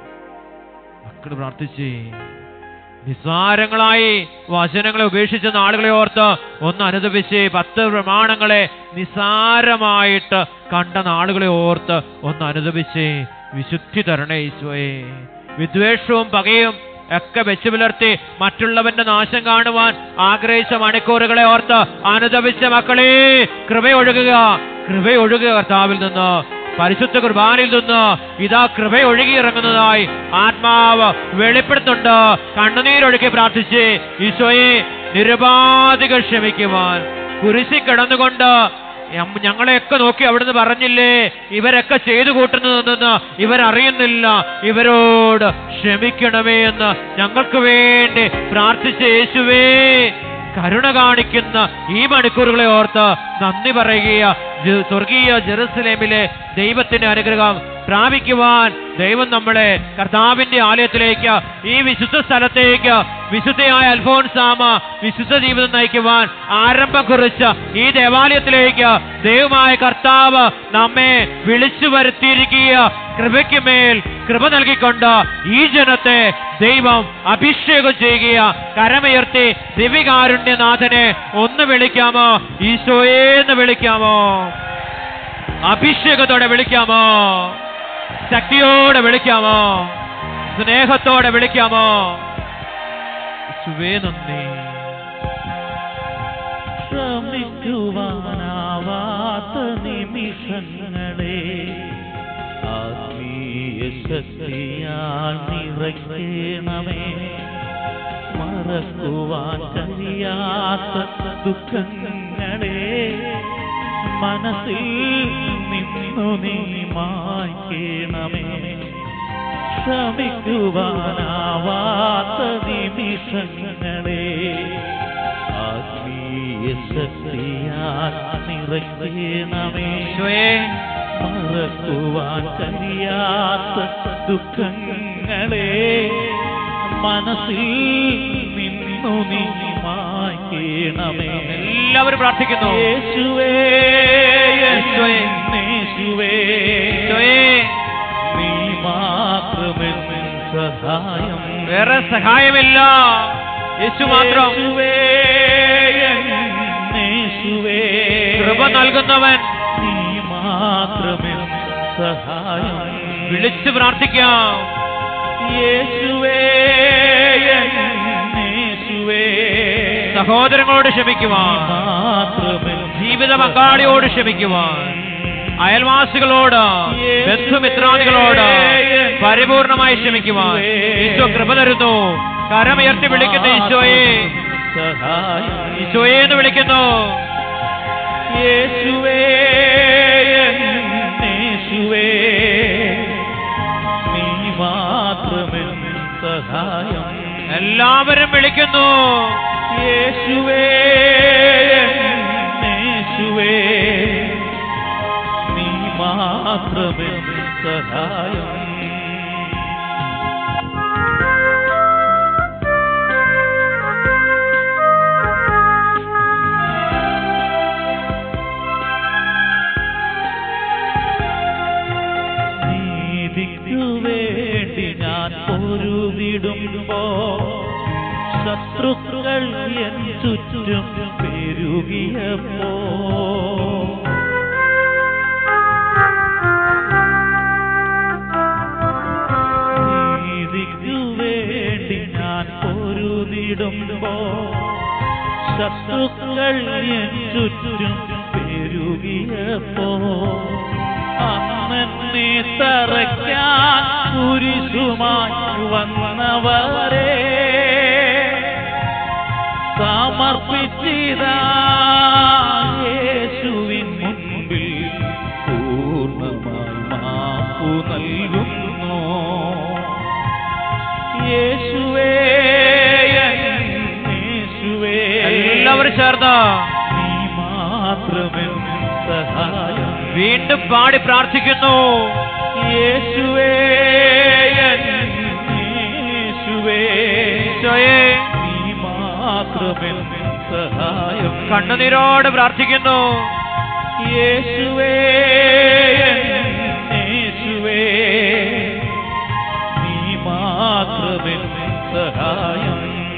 A: മക്കൾ പ്രാർത്ഥിച്ചേ നിസ്സാരങ്ങളായി വചനങ്ങളെ ഉപേക്ഷിച്ച നാളുകളെ ഓർത്ത് ഒന്ന് അനുദപിച്ച് പത്ത് പ്രമാണങ്ങളെ നിസ്സാരമായിട്ട് കണ്ട നാളുകളെ ഓർത്ത് ഒന്ന് അനുദപിച്ച് വിശുദ്ധി തരണേ ഈശോയെ വിദ്വേഷവും പകയും ഒക്കെ വെച്ചു പുലർത്തി മറ്റുള്ളവന്റെ നാശം കാണുവാൻ ആഗ്രഹിച്ച മണിക്കൂറുകളെ ഓർത്ത് അനുദപിച്ച മക്കളെ കൃപയൊഴുകുക കൃപയൊഴുകുക കർത്താവിൽ നിന്ന് പരിശുദ്ധ കുർബാനയിൽ നിന്ന് ഇതാ കൃപ ഒഴുകി ഇറങ്ങുന്നതായി ആത്മാവ് വെളിപ്പെടുത്തുന്നുണ്ട് കണ്ണുനീരൊഴുക്കി പ്രാർത്ഥിച്ച് ഈശോയെ നിരുപാധികം ക്ഷമിക്കുവാൻ കുരിശി കിടന്നുകൊണ്ട് ഞം- ഞങ്ങളെയൊക്കെ നോക്കി അവിടുന്ന് പറഞ്ഞില്ലേ ഇവരൊക്കെ ചെയ്തു കൂട്ടുന്നതെന്ന് ഇവരറിയുന്നില്ല ഇവരോട് ക്ഷമിക്കണമേ എന്ന് ഞങ്ങൾക്ക് വേണ്ടി പ്രാർത്ഥിച്ച യേശുവേ കരുണ കാണിക്കുന്ന ഈ മണിക്കൂറുകളെ ഓർത്ത് നന്ദി പറയുക ജെ- സ്വർഗീയ ജെറുസലേമിലെ ദൈവത്തിന്റെ അനുഗ്രഹം പ്രാപിക്കുവാൻ ദൈവം നമ്മളെ കർത്താവിന്റെ ആലയത്തിലേക്ക് ഈ വിശുദ്ധ സ്ഥലത്തേക്ക് വിശുദ്ധയായ അൽഫോൻസാമ വിശുദ്ധ ജീവിതം നയിക്കുവാൻ ആരംഭം കുറിച്ച ഈ ദേവാലയത്തിലേക്ക് ദൈവമായ കർത്താവ് നമ്മെ വിളിച്ചു വരുത്തിയിരിക്കുക കൃപയ്ക്ക് മേൽ കൃപ നൽകിക്കൊണ്ട് ഈ ജനത്തെ ദൈവം അഭിഷേകം ചെയ്യുക കരമുയർത്തി ദിവികാരുണ്യനാഥനെ ഒന്ന് വിളിക്കാമോ ഈശോയേന്ന് വിളിക്കാമോ അഭിഷേകത്തോടെ വിളിക്കാമോ ശക്തിയോടെ വിളിക്കാമോ സ്നേഹത്തോടെ വിളിക്കാമോ യേശുവേ നന്ദി
C: ശ്രമിക്കുവാനാവാത്ത നിമിഷങ്ങളെ ആത്മീയ ശക്തിയാൽ നിറയ്ക്കണമേ മറക്കുവാൻ കഴിയാത്ത ദുഃഖങ്ങളെ മനസ്സിൽ നിന്നു നീ മായ്ക്കണമേ ശ്രമിക്കുവാനാവാത്ത നിമിഷങ്ങളെ ആത്മീയ ശക്തിയാൽ നിറയ്ക്കണമേ
A: ഈശോയെ
C: മറക്കുവാൻ കഴിയാത്ത ദുഃഖങ്ങളെ മനസ്സിൽ നിന്നു നീ മായ്ക്കണമേ
A: എല്ലാവരും പ്രാർത്ഥിക്കുന്നു
C: യേശുവേ
A: യേശുവേ.
C: യേശുവേ
A: ഈശോയെ
C: നീ മാത്രമേ സഹായം
A: വേറെ സഹായമില്ല യേശു മാത്രം
C: യേശുവേ, യേശുവേ.
A: കൃപ നൽകുന്നവൻ
C: നീ മാത്രമേ സഹായം
A: വിളിച്ചു പ്രാർത്ഥിക്കാം
C: യേശുവേ യേശുവേ
A: സഹോദരങ്ങളോട് ക്ഷമിക്കുവാൻ
C: മാത്രമേ
A: ജീവിത പങ്കാളിയോട് ക്ഷമിക്കുവാൻ അയൽവാസികളോട് ബന്ധുമിത്രാദികളോട് പരിപൂർണമായി ക്ഷമിക്കുവാൻ ഈശോ കൃപ തരുന്നു കരമുയർത്തി വിളിക്കുന്ന ഈശോയെ
C: സഹായം
A: ഈശോയെ എന്ന് വിളിക്കുന്നു
C: യേശുവേ
A: എല്ലാവരും വിളിക്കുന്നു
C: യേശുവേ യേശുവേ നീ മാത്രമേ സഹായം നീതിക്കു വേണ്ടി ഞാൻ പൊരുതിടുമ്പോ ശത്രുക്കൾ എൻ ചുറ്റും പെരുകിയപ്പോ നീതിക്കു വേണ്ടി ഞാൻ പൊരുതിടുമ്പോ ശത്രുക്കൾ എൻ ചുറ്റും പെരുകിയപ്പോ അന്നെ തറയ്ക്കാൻ കുരിശുമായി വന്നവരെ സമർപ്പിച്ചിതാ യേശുവിൻ മുൻപിൽ പൂർണ്ണമായി മാപ്പു നൽകുന്നു യേശുവേ യേശുവേ
A: എല്ലാവരും ചേർന്ന്
C: നീ മാത്രമേ സഹായം
A: വീണ്ടും പാടി പ്രാർത്ഥിക്കുന്നു
C: യേശുവേ യേശുവേ
A: ഈശോയെ
C: നീ മാത്രമേ സഹായം
A: കണ്ണുനീരോട് പ്രാർത്ഥിക്കുന്നു
C: യേശുവേ യേശുവേ നീ മാത്രമേ സഹായം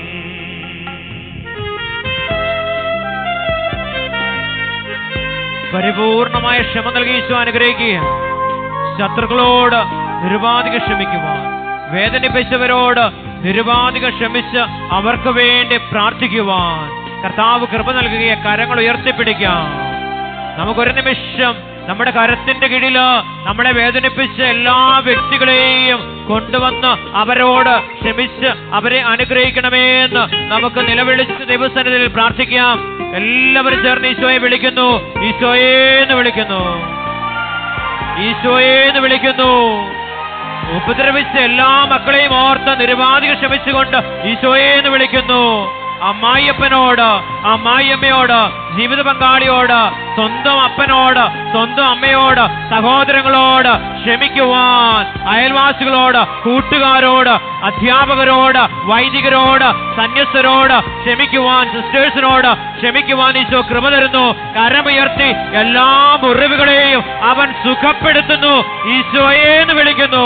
A: പരിപൂർണമായ ക്ഷമ നൽകി ഈശോ അനുഗ്രഹിക്കുക ശത്രുക്കളോട് നിരുപാധികം ക്ഷമിക്കുവാൻ വേദനിപ്പിച്ചവരോട് നിരുപാധികം ക്ഷമിച്ച് അവർക്ക് വേണ്ടി പ്രാർത്ഥിക്കുവാൻ കർത്താവ് കൃപ നൽകുകയെ കരങ്ങൾ ഉയർത്തിപ്പിടിക്കാം നമുക്കൊരു നിമിഷം നമ്മുടെ കരത്തിന്റെ കീഴില് നമ്മളെ വേദനിപ്പിച്ച എല്ലാ വ്യക്തികളെയും കൊണ്ടുവന്ന് അവരോട് ക്ഷമിച്ച് അവരെ അനുഗ്രഹിക്കണമേ എന്ന് നമുക്ക് നിലവിളിച്ച് ദൈവസന്നിധിയിൽ പ്രാർത്ഥിക്കാം എല്ലാവരും ചേർന്ന് ഈശോയെ വിളിക്കുന്നു ഈശോയെ എന്ന് വിളിക്കുന്നു ഈശോയെ എന്ന് വിളിക്കുന്നു ഉപദ്രവിച്ച എല്ലാ മക്കളെയും ഓർത്ത് നിരുപാധികം ക്ഷമിച്ചുകൊണ്ട് ഈശോയെ എന്ന് വിളിക്കുന്നു അമ്മായിയപ്പനോട് അമ്മായിയമ്മയോട് ജീവിത പങ്കാളിയോട് സ്വന്തം അപ്പനോട് സ്വന്തം അമ്മയോട് സഹോദരങ്ങളോട് ക്ഷമിക്കുവാൻ അയൽവാസികളോട് കൂട്ടുകാരോട് അധ്യാപകരോട് വൈദികരോട് സന്യസ്തരോട് ക്ഷമിക്കുവാൻ സിസ്റ്റേഴ്സിനോട് ക്ഷമിക്കുവാൻ ഈശോ കൃപ തരുന്നു കരമുയർത്തി എല്ലാ മുറിവുകളെയും അവൻ സുഖപ്പെടുത്തുന്നു ഈശോയെ എന്ന് വിളിക്കുന്നു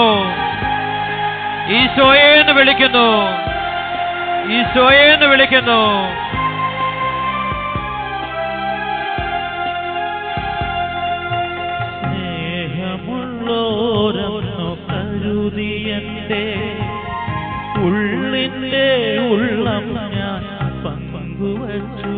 A: ഈശോയെ എന്ന് വിളിക്കുന്നു ഈശോയെ എന്ന് വിളിക്കുന്നു
C: സ്നേഹമുള്ളോരന്നു കരുതിയന്റെ ഉള്ളിന്റെ ഉള്ളം ഞാൻ പങ്കുവച്ചു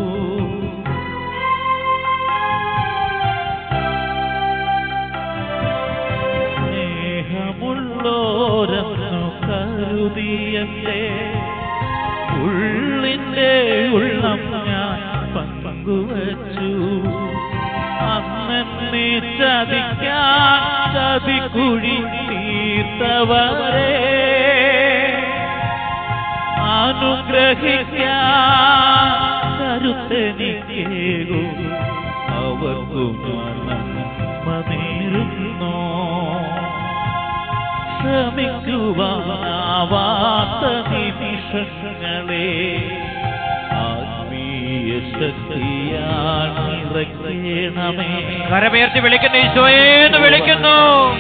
C: സ്നേഹമുള്ളോരന്നു കരുതിയന്റെ ഉള്ളിന്റെ ഉള്ളം ഞാൻ പങ്കുവച്ചു അന്നെ ചതിക്കാൻ ചതിക്കുഴി തീർത്തവരെ അനുഗ്രഹിക്കാൻ കരുത്തെനിക്കേകൂ അവർക്കു ഞാൻ നന്മ നേരുന്നു ശ്രമിക്കുവാനാവാത്ത നിമിഷങ്ങളെ ആത്മീയ ശക്തിയാണ് നിറയ്ക്കണമേ
A: കരമേർത്തി വിളിക്കുന്നു ഈശോയെ എന്ന് വിളിക്കുന്നു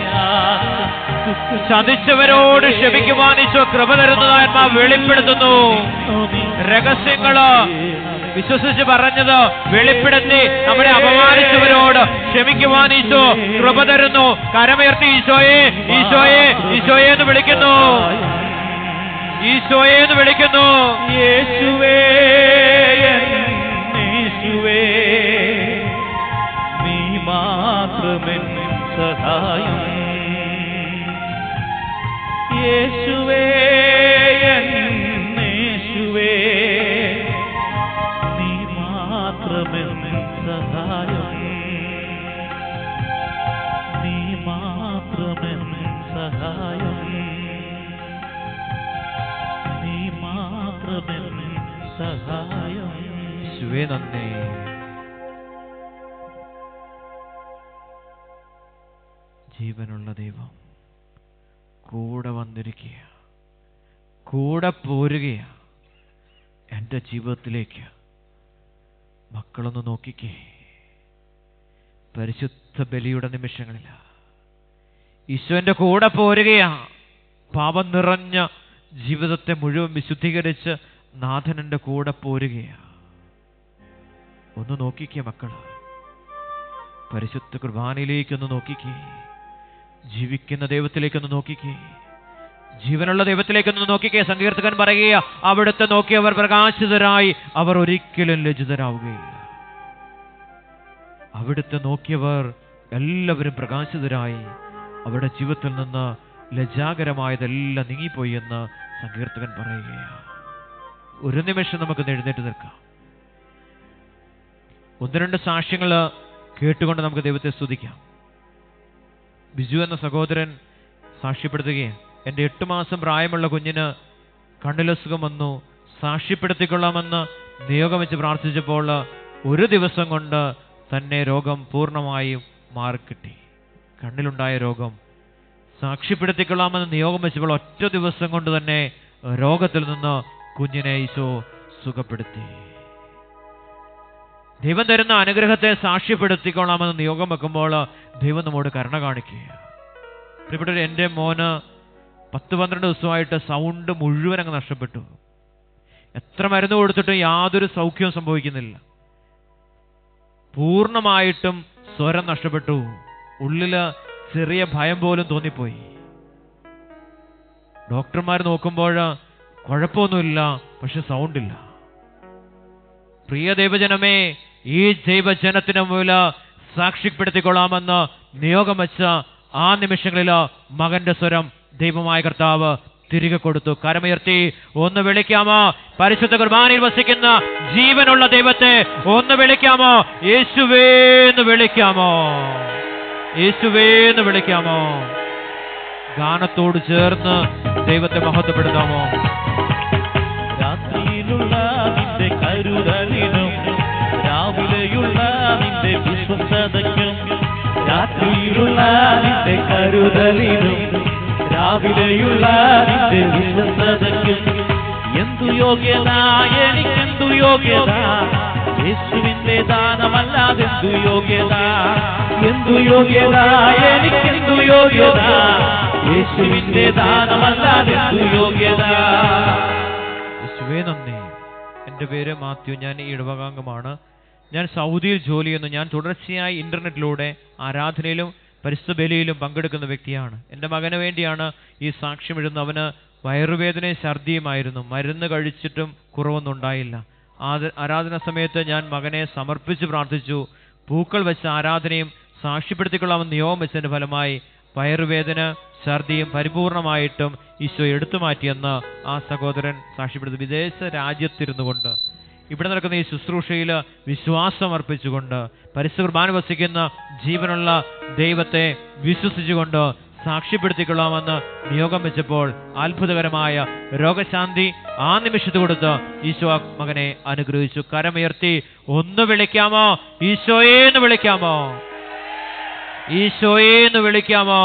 A: ചതിച്ചവരോട് ക്ഷമിക്കുവാൻ ഈശോ കൃപ തരുന്നതാത്മാ വെളിപ്പെടുത്തുന്നു രഹസ്യങ്ങള് വിശ്വസിച്ച് പറഞ്ഞത് വെളിപ്പെടുത്തി നമ്മളെ അപമാനിച്ചവരോട് ക്ഷമിക്കുവാൻ ഈശോ കൃപ തരുന്നു കരമേർത്തി ഈശോയെ ഈശോയെ ഈശോയെ എന്ന് വിളിക്കുന്നു ഈശോയെ എന്ന് വിളിക്കുന്നു
C: യേശുവേ യേശുവേ നീ മാത്രമേ സഹായം യേശുവേ യേശുവേ നീ മാത്രമേ സഹായം നീ മാത്രമേ സഹായം നീ മാ സഹായം
A: യേശുവേ നന്ദി ജീവനുള്ള ദൈവം കൂടെ വന്നിരിക്കുക കൂടെ പോരുകയാ എൻ്റെ ജീവിതത്തിലേക്ക് മക്കളൊന്ന് നോക്കിക്കേ പരിശുദ്ധ ബലിയുടെ നിമിഷങ്ങളില്ല ഈശോന്റെ കൂടെ പോരുകയാ പാപം നിറഞ്ഞ ജീവിതത്തെ മുഴുവൻ വിശുദ്ധീകരിച്ച് നാഥനന്റെ കൂടെ പോരുകയാ ഒന്ന് നോക്കിക്കേ മക്കള് പരിശുദ്ധ കുർബാനയിലേക്കൊന്ന് നോക്കിക്കേ ജീവിക്കുന്ന ദൈവത്തിലേക്കൊന്ന് നോക്കിക്കേ ജീവനുള്ള ദൈവത്തിലേക്കൊന്ന് നോക്കിക്കേ സങ്കീർത്തകൻ പറയുക അവിടുത്തെ നോക്കിയവർ പ്രകാശിതരായി അവർ ഒരിക്കലും ലജ്ജിതരാവുകയില്ല അവിടുത്തെ നോക്കിയവർ എല്ലാവരും പ്രകാശിതരായി അവരുടെ ജീവിതത്തിൽ നിന്ന് ലജ്ജാകരമായതെല്ലാം നീങ്ങിപ്പോയി എന്ന് സങ്കീർത്തകൻ പറയുകയാണ് ഒരു നിമിഷം നമുക്ക് എഴുന്നേറ്റ് നിൽക്കാം ഒന്ന് രണ്ട് സാക്ഷ്യങ്ങൾ കേട്ടുകൊണ്ട് നമുക്ക് ദൈവത്തെ സ്തുതിക്കാം ബിജു എന്ന സഹോദരൻ സാക്ഷ്യപ്പെടുത്തുകയാണ് എൻ്റെ എട്ട് മാസം പ്രായമുള്ള കുഞ്ഞിന് കണ്ണിലസുഖം വന്നു സാക്ഷ്യപ്പെടുത്തിക്കൊള്ളാമെന്ന് നിയോഗം വെച്ച് പ്രാർത്ഥിച്ചപ്പോൾ ഒരു ദിവസം കൊണ്ട് തന്നെ രോഗം പൂർണ്ണമായും മാറിക്കിട്ടി കണ്ണിലുണ്ടായ രോഗം സാക്ഷ്യപ്പെടുത്തിക്കൊള്ളാമെന്ന് നിയോഗം വെച്ചപ്പോൾ ഒറ്റ ദിവസം കൊണ്ട് തന്നെ രോഗത്തിൽ നിന്ന് കുഞ്ഞിനെ ഈശോ സുഖപ്പെടുത്തി ദൈവം തരുന്ന അനുഗ്രഹത്തെ സാക്ഷ്യപ്പെടുത്തിക്കൊള്ളാമെന്ന് നിയോഗം വെക്കുമ്പോൾ ദൈവം നമ്മോട് കരുണ കാണിക്കുക പ്രിയപ്പെട്ടവർ എൻ്റെ മോന് പത്ത് പന്ത്രണ്ട് ദിവസമായിട്ട് സൗണ്ട് മുഴുവൻ അങ്ങ് നഷ്ടപ്പെട്ടു എത്ര മരുന്ന് കൊടുത്തിട്ടും യാതൊരു സൗഖ്യവും സംഭവിക്കുന്നില്ല പൂർണ്ണമായിട്ടും സ്വരം നഷ്ടപ്പെട്ടു ഉള്ളില് ചെറിയ ഭയം പോലും തോന്നിപ്പോയി ഡോക്ടർമാർ നോക്കുമ്പോൾ കുഴപ്പമൊന്നുമില്ല പക്ഷെ സൗണ്ട് ഇല്ല പ്രിയ ദൈവജനമേ ഈ ദൈവജനത്തിന് മുതൽ സാക്ഷ്യപ്പെടുത്തിക്കൊള്ളാമെന്ന് നിയോഗം വെച്ച ആ നിമിഷങ്ങളിൽ മകന്റെ സ്വരം ദൈവമായ കർത്താവ് തിരികെ കൊടുത്തു കരമുയർത്തി ഒന്ന് വിളിക്കാമോ പരിശുദ്ധ കുർബാനയിൽ വസിക്കുന്ന ജീവനുള്ള ദൈവത്തെ ഒന്ന് വിളിക്കാമോ യേശുവേ എന്ന് വിളിക്കാമോ യേശുവേ എന്ന് വിളിക്കാമോ ഗാനത്തോട് ചേർന്ന് ദൈവത്തെ മഹത്വപ്പെടുത്താമോ
C: രാത്രിയിലുള്ള നിന്റെ കരുതലിനും രാവിലെയുള്ള നിന്റെ വിശ്വസതയ്ക്കും രാത്രിയിലുള്ള നിന്റെ കരുതലിനും രാവിലെയുള്ള നിന്റെ വിശ്വസതയ്ക്കും എന്തു യോഗ്യത എനിക്കെന്തു യോഗ്യത യേശുവിന്റെ ദാനമല്ലാതെ എന്തു യോഗ്യത എന്തു യോഗ്യത എനിക്കെന്തു യോഗ്യത യേശുവിന്റെ ദാനമല്ലാതെ എന്തു യോഗ്യത
A: യേശുവേ നന്ദി എൻ്റെ പേര് മാത്യു ഞാൻ ഈ ഇടവകാംഗമാണ് ഞാൻ സൗദിയിൽ ജോലി ചെയ്യുന്നു ഞാൻ തുടർച്ചയായി ഇന്റർനെറ്റിലൂടെ ആരാധനയിലും പരിശുദ്ധ ബലിയിലും പങ്കെടുക്കുന്ന വ്യക്തിയാണ് എൻ്റെ മകന് വേണ്ടിയാണ് ഈ സാക്ഷ്യം എഴുതുന്നത് അവന് വയറുവേദനയും ഛർദിയുമായിരുന്നു മരുന്ന് കഴിച്ചിട്ടും കുറവൊന്നും ഉണ്ടായില്ല ആദ ആരാധന സമയത്ത് ഞാൻ മകനെ സമർപ്പിച്ച് പ്രാർത്ഥിച്ചു പൂക്കൾ വെച്ച ആരാധനയും സാക്ഷ്യപ്പെടുത്തിക്കൊള്ളാമെന്ന് നിയോഗം വെച്ചതിൻ്റെ ഫലമായി വയറുവേദന ഛർദിയും പരിപൂർണമായിട്ടും ഈശോ എടുത്തു മാറ്റിയെന്ന് ആ സഹോദരൻ സാക്ഷ്യപ്പെടുത്തി വിദേശ രാജ്യത്തിരുന്നു കൊണ്ട് ഇവിടെ നടക്കുന്ന ഈ ശുശ്രൂഷയിൽ വിശ്വാസം അർപ്പിച്ചുകൊണ്ട് പരിശുദ്ധ കുർബാന വസിക്കുന്ന ജീവനുള്ള ദൈവത്തെ വിശ്വസിച്ചുകൊണ്ട് സാക്ഷ്യപ്പെടുത്തിക്കൊള്ളാമെന്ന് നിയോഗം വെച്ചപ്പോൾ അത്ഭുതകരമായ രോഗശാന്തി ആ നിമിഷത്ത് കൊടുത്ത് ഈശോ ആ മകനെ അനുഗ്രഹിച്ചു കരമുയർത്തി ഒന്ന് വിളിക്കാമോ ഈശോയെ എന്ന് വിളിക്കാമോ ഈശോയെ എന്ന് വിളിക്കാമോ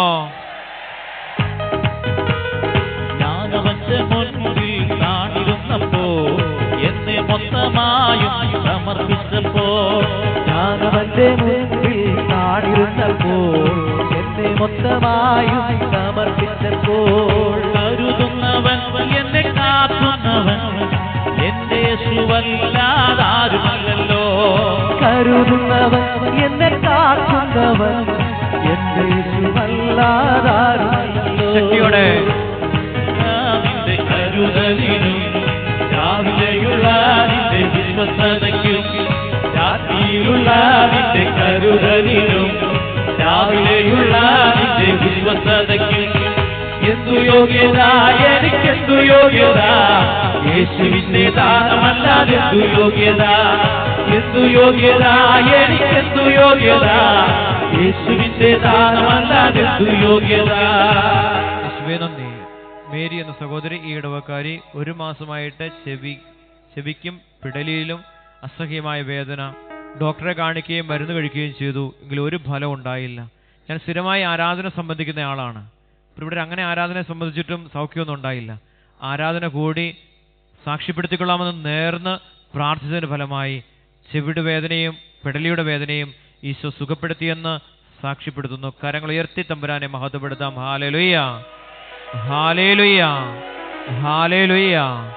C: ഞാനവന്റെ മുൻപിൽ കാണിരുന്നപ്പോ എന്നെ മൊത്തമായും സമർപ്പിച്ചപ്പോൾ
B: ഞാനവന്റെ മുൻപിൽ കാണിരുന്നപ്പോൾ എന്നെ മൊത്തമായും സമർപ്പിച്ചപ്പോൾ
C: കരുതുന്നവൻ എന്നെ കാത്തുന്നവൻ എന്റെ യേശുവല്ലാതാരുമല്ലല്ലോ
B: കരുതുന്നവൻ എന്നെ കാക്കുന്നവൻ എന്റെ
A: ശക്തിയോടെ.
C: നിന്റെ കരുതലിനും രാവിലെയുള്ള നിന്റെ വിശ്വസതയ്ക്കും രാത്രിയിലുള്ള നിന്റെ കരുതലിനും രാവിലെയുള്ള നിന്റെ വിശ്വസതയ്ക്കും എന്തു യോഗ്യത എനിക്കെന്തു യോഗ്യത യേശുവിന്റെ ദാനമല്ലാതെ എന്തു യോഗ്യത എന്തു യോഗ്യത എനിക്കെന്തു യോഗ്യത യേശുവിന്റെ ദാനമല്ലാതെ എന്തു യോഗ്യത
A: യേശുവേ നന്ദി മേരി എന്ന സഹോദരി ഈ ഇടവക്കാരി ഒരു മാസമായിട്ട് ചെവി ചെവിക്കും പിടലിയിലും അസഹ്യമായ വേദന ഡോക്ടറെ കാണിക്കുകയും മരുന്ന് കഴിക്കുകയും ചെയ്തു എങ്കിലും ഒരു ഫലം ഉണ്ടായില്ല ഞാൻ സ്ഥിരമായി ആരാധന സംബന്ധിക്കുന്ന ആളാണ് ഇപ്പോൾ ഇവിടെ അങ്ങനെ ആരാധനയെ സംബന്ധിച്ചിട്ടും സൗഖ്യമൊന്നും ഉണ്ടായില്ല ആരാധന കൂടി സാക്ഷ്യപ്പെടുത്തിക്കൊള്ളാമെന്ന് നേർന്ന് പ്രാർത്ഥിച്ചതിന് ഫലമായി ചെവിട് വേദനയും പിടലിയുടെ വേദനയും ഈശോ സുഖപ്പെടുത്തിയെന്ന് സാക്ഷ്യപ്പെടുത്തുന്നു കരങ്ങൾ ഉയർത്തി തമ്പുരാനെ മഹത്വപ്പെടുത്താം ഹാലേലുയ്യ ഹാലേലുയ്യ ഹാലേലുയ്യ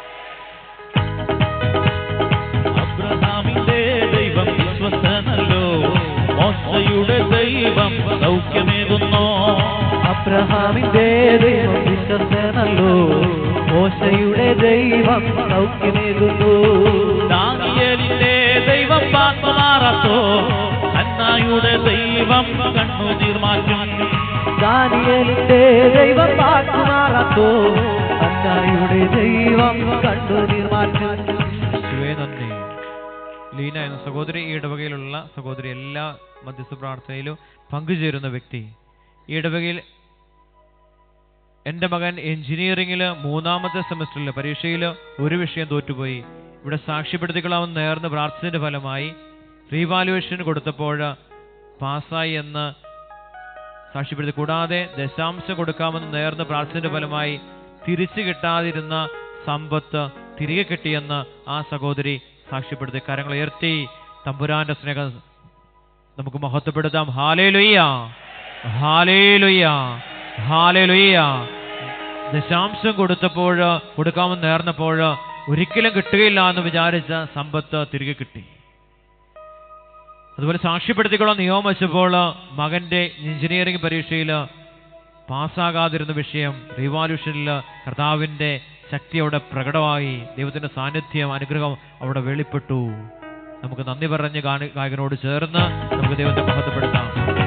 C: അബ്രഹാമിന്റെ ദൈവം വിശ്വസ്തനല്ലോ മോശയുടെ ദൈവം സൗഖ്യമേകുന്നു
B: അബ്രഹാമിന്റെ ദൈവം വിശ്വസനല്ലോ മോശയുടെ ദൈവം സൗഖ്യമേകുന്നു
C: ദാനിയേലിന്റെ ദൈവം പാത്മാറാത്തോ അന്നായുടെ ദൈവം കണ്ണുനീർ മാറ്റും
B: ദാനിയേലിന്റെ ദൈവം പാട്ടുമാറാത്തോ അന്നായുടെ ദൈവം കണ്ടു നിർമാറ്റം
A: യേശുവേ നന്ദി ലീന എന്ന സഹോദരി ഈ ഇടവകയിലുള്ള സഹോദരി എല്ലാ മധ്യസ്ഥ പ്രാർത്ഥനയിലും പങ്കുചേരുന്ന വ്യക്തി ഈ ഇടവകയിൽ എൻ്റെ മകൻ എഞ്ചിനീയറിംഗിൽ മൂന്നാമത്തെ സെമസ്റ്ററിൽ പരീക്ഷയിൽ ഒരു വിഷയം തോറ്റുപോയി ഇവിടെ സാക്ഷ്യപ്പെടുത്തിക്കൊള്ളാമെന്ന് നേർന്ന് പ്രാർത്ഥിച്ചതിൻ്റെ ഫലമായി റീവാലുവേഷൻ കൊടുത്തപ്പോൾ പാസ്സായി എന്ന് സാക്ഷ്യപ്പെടുത്തി കൂടാതെ ദശാംശം കൊടുക്കാമെന്ന് നേർന്ന് പ്രാർത്ഥിച്ചതിൻ്റെ ഫലമായി തിരിച്ചു കിട്ടാതിരുന്ന സമ്പത്ത് തിരികെ കിട്ടിയെന്ന് ആ സഹോദരി സാക്ഷ്യപ്പെടുത്തി കരങ്ങൾ ഉയർത്തി തമ്പുരാന്റെ സ്നേഹം നമുക്ക് മഹത്വപ്പെടുത്താം ഹാലേ ലുയ്യ ഹാലേ ലുയ്യ ഹാലേ ലുയ്യ ദശാംശം കൊടുത്തപ്പോൾ കൊടുക്കാമെന്ന് നേർന്നപ്പോൾ ഒരിക്കലും കിട്ടുകയില്ല എന്ന് വിചാരിച്ച സമ്പത്ത് തിരികെ കിട്ടി അതുപോലെ സാക്ഷ്യപ്പെടുത്തിക്കൊള്ളാൻ നിയമം വെച്ചപ്പോൾ മകന്റെ എഞ്ചിനീയറിംഗ് പരീക്ഷയിൽ പാസ്സാകാതിരുന്ന വിഷയം റിവാല്യൂഷനിൽ കർത്താവിന്റെ ശക്തി അവിടെ പ്രകടമായി ദൈവത്തിന്റെ സാന്നിധ്യം അനുഗ്രഹം അവിടെ വെളിപ്പെട്ടു നമുക്ക് നന്ദി പറഞ്ഞ് ഗാന- ഗായകനോട് ചേർന്ന് നമുക്ക് ദൈവത്തെ മഹത്വപ്പെടുത്താം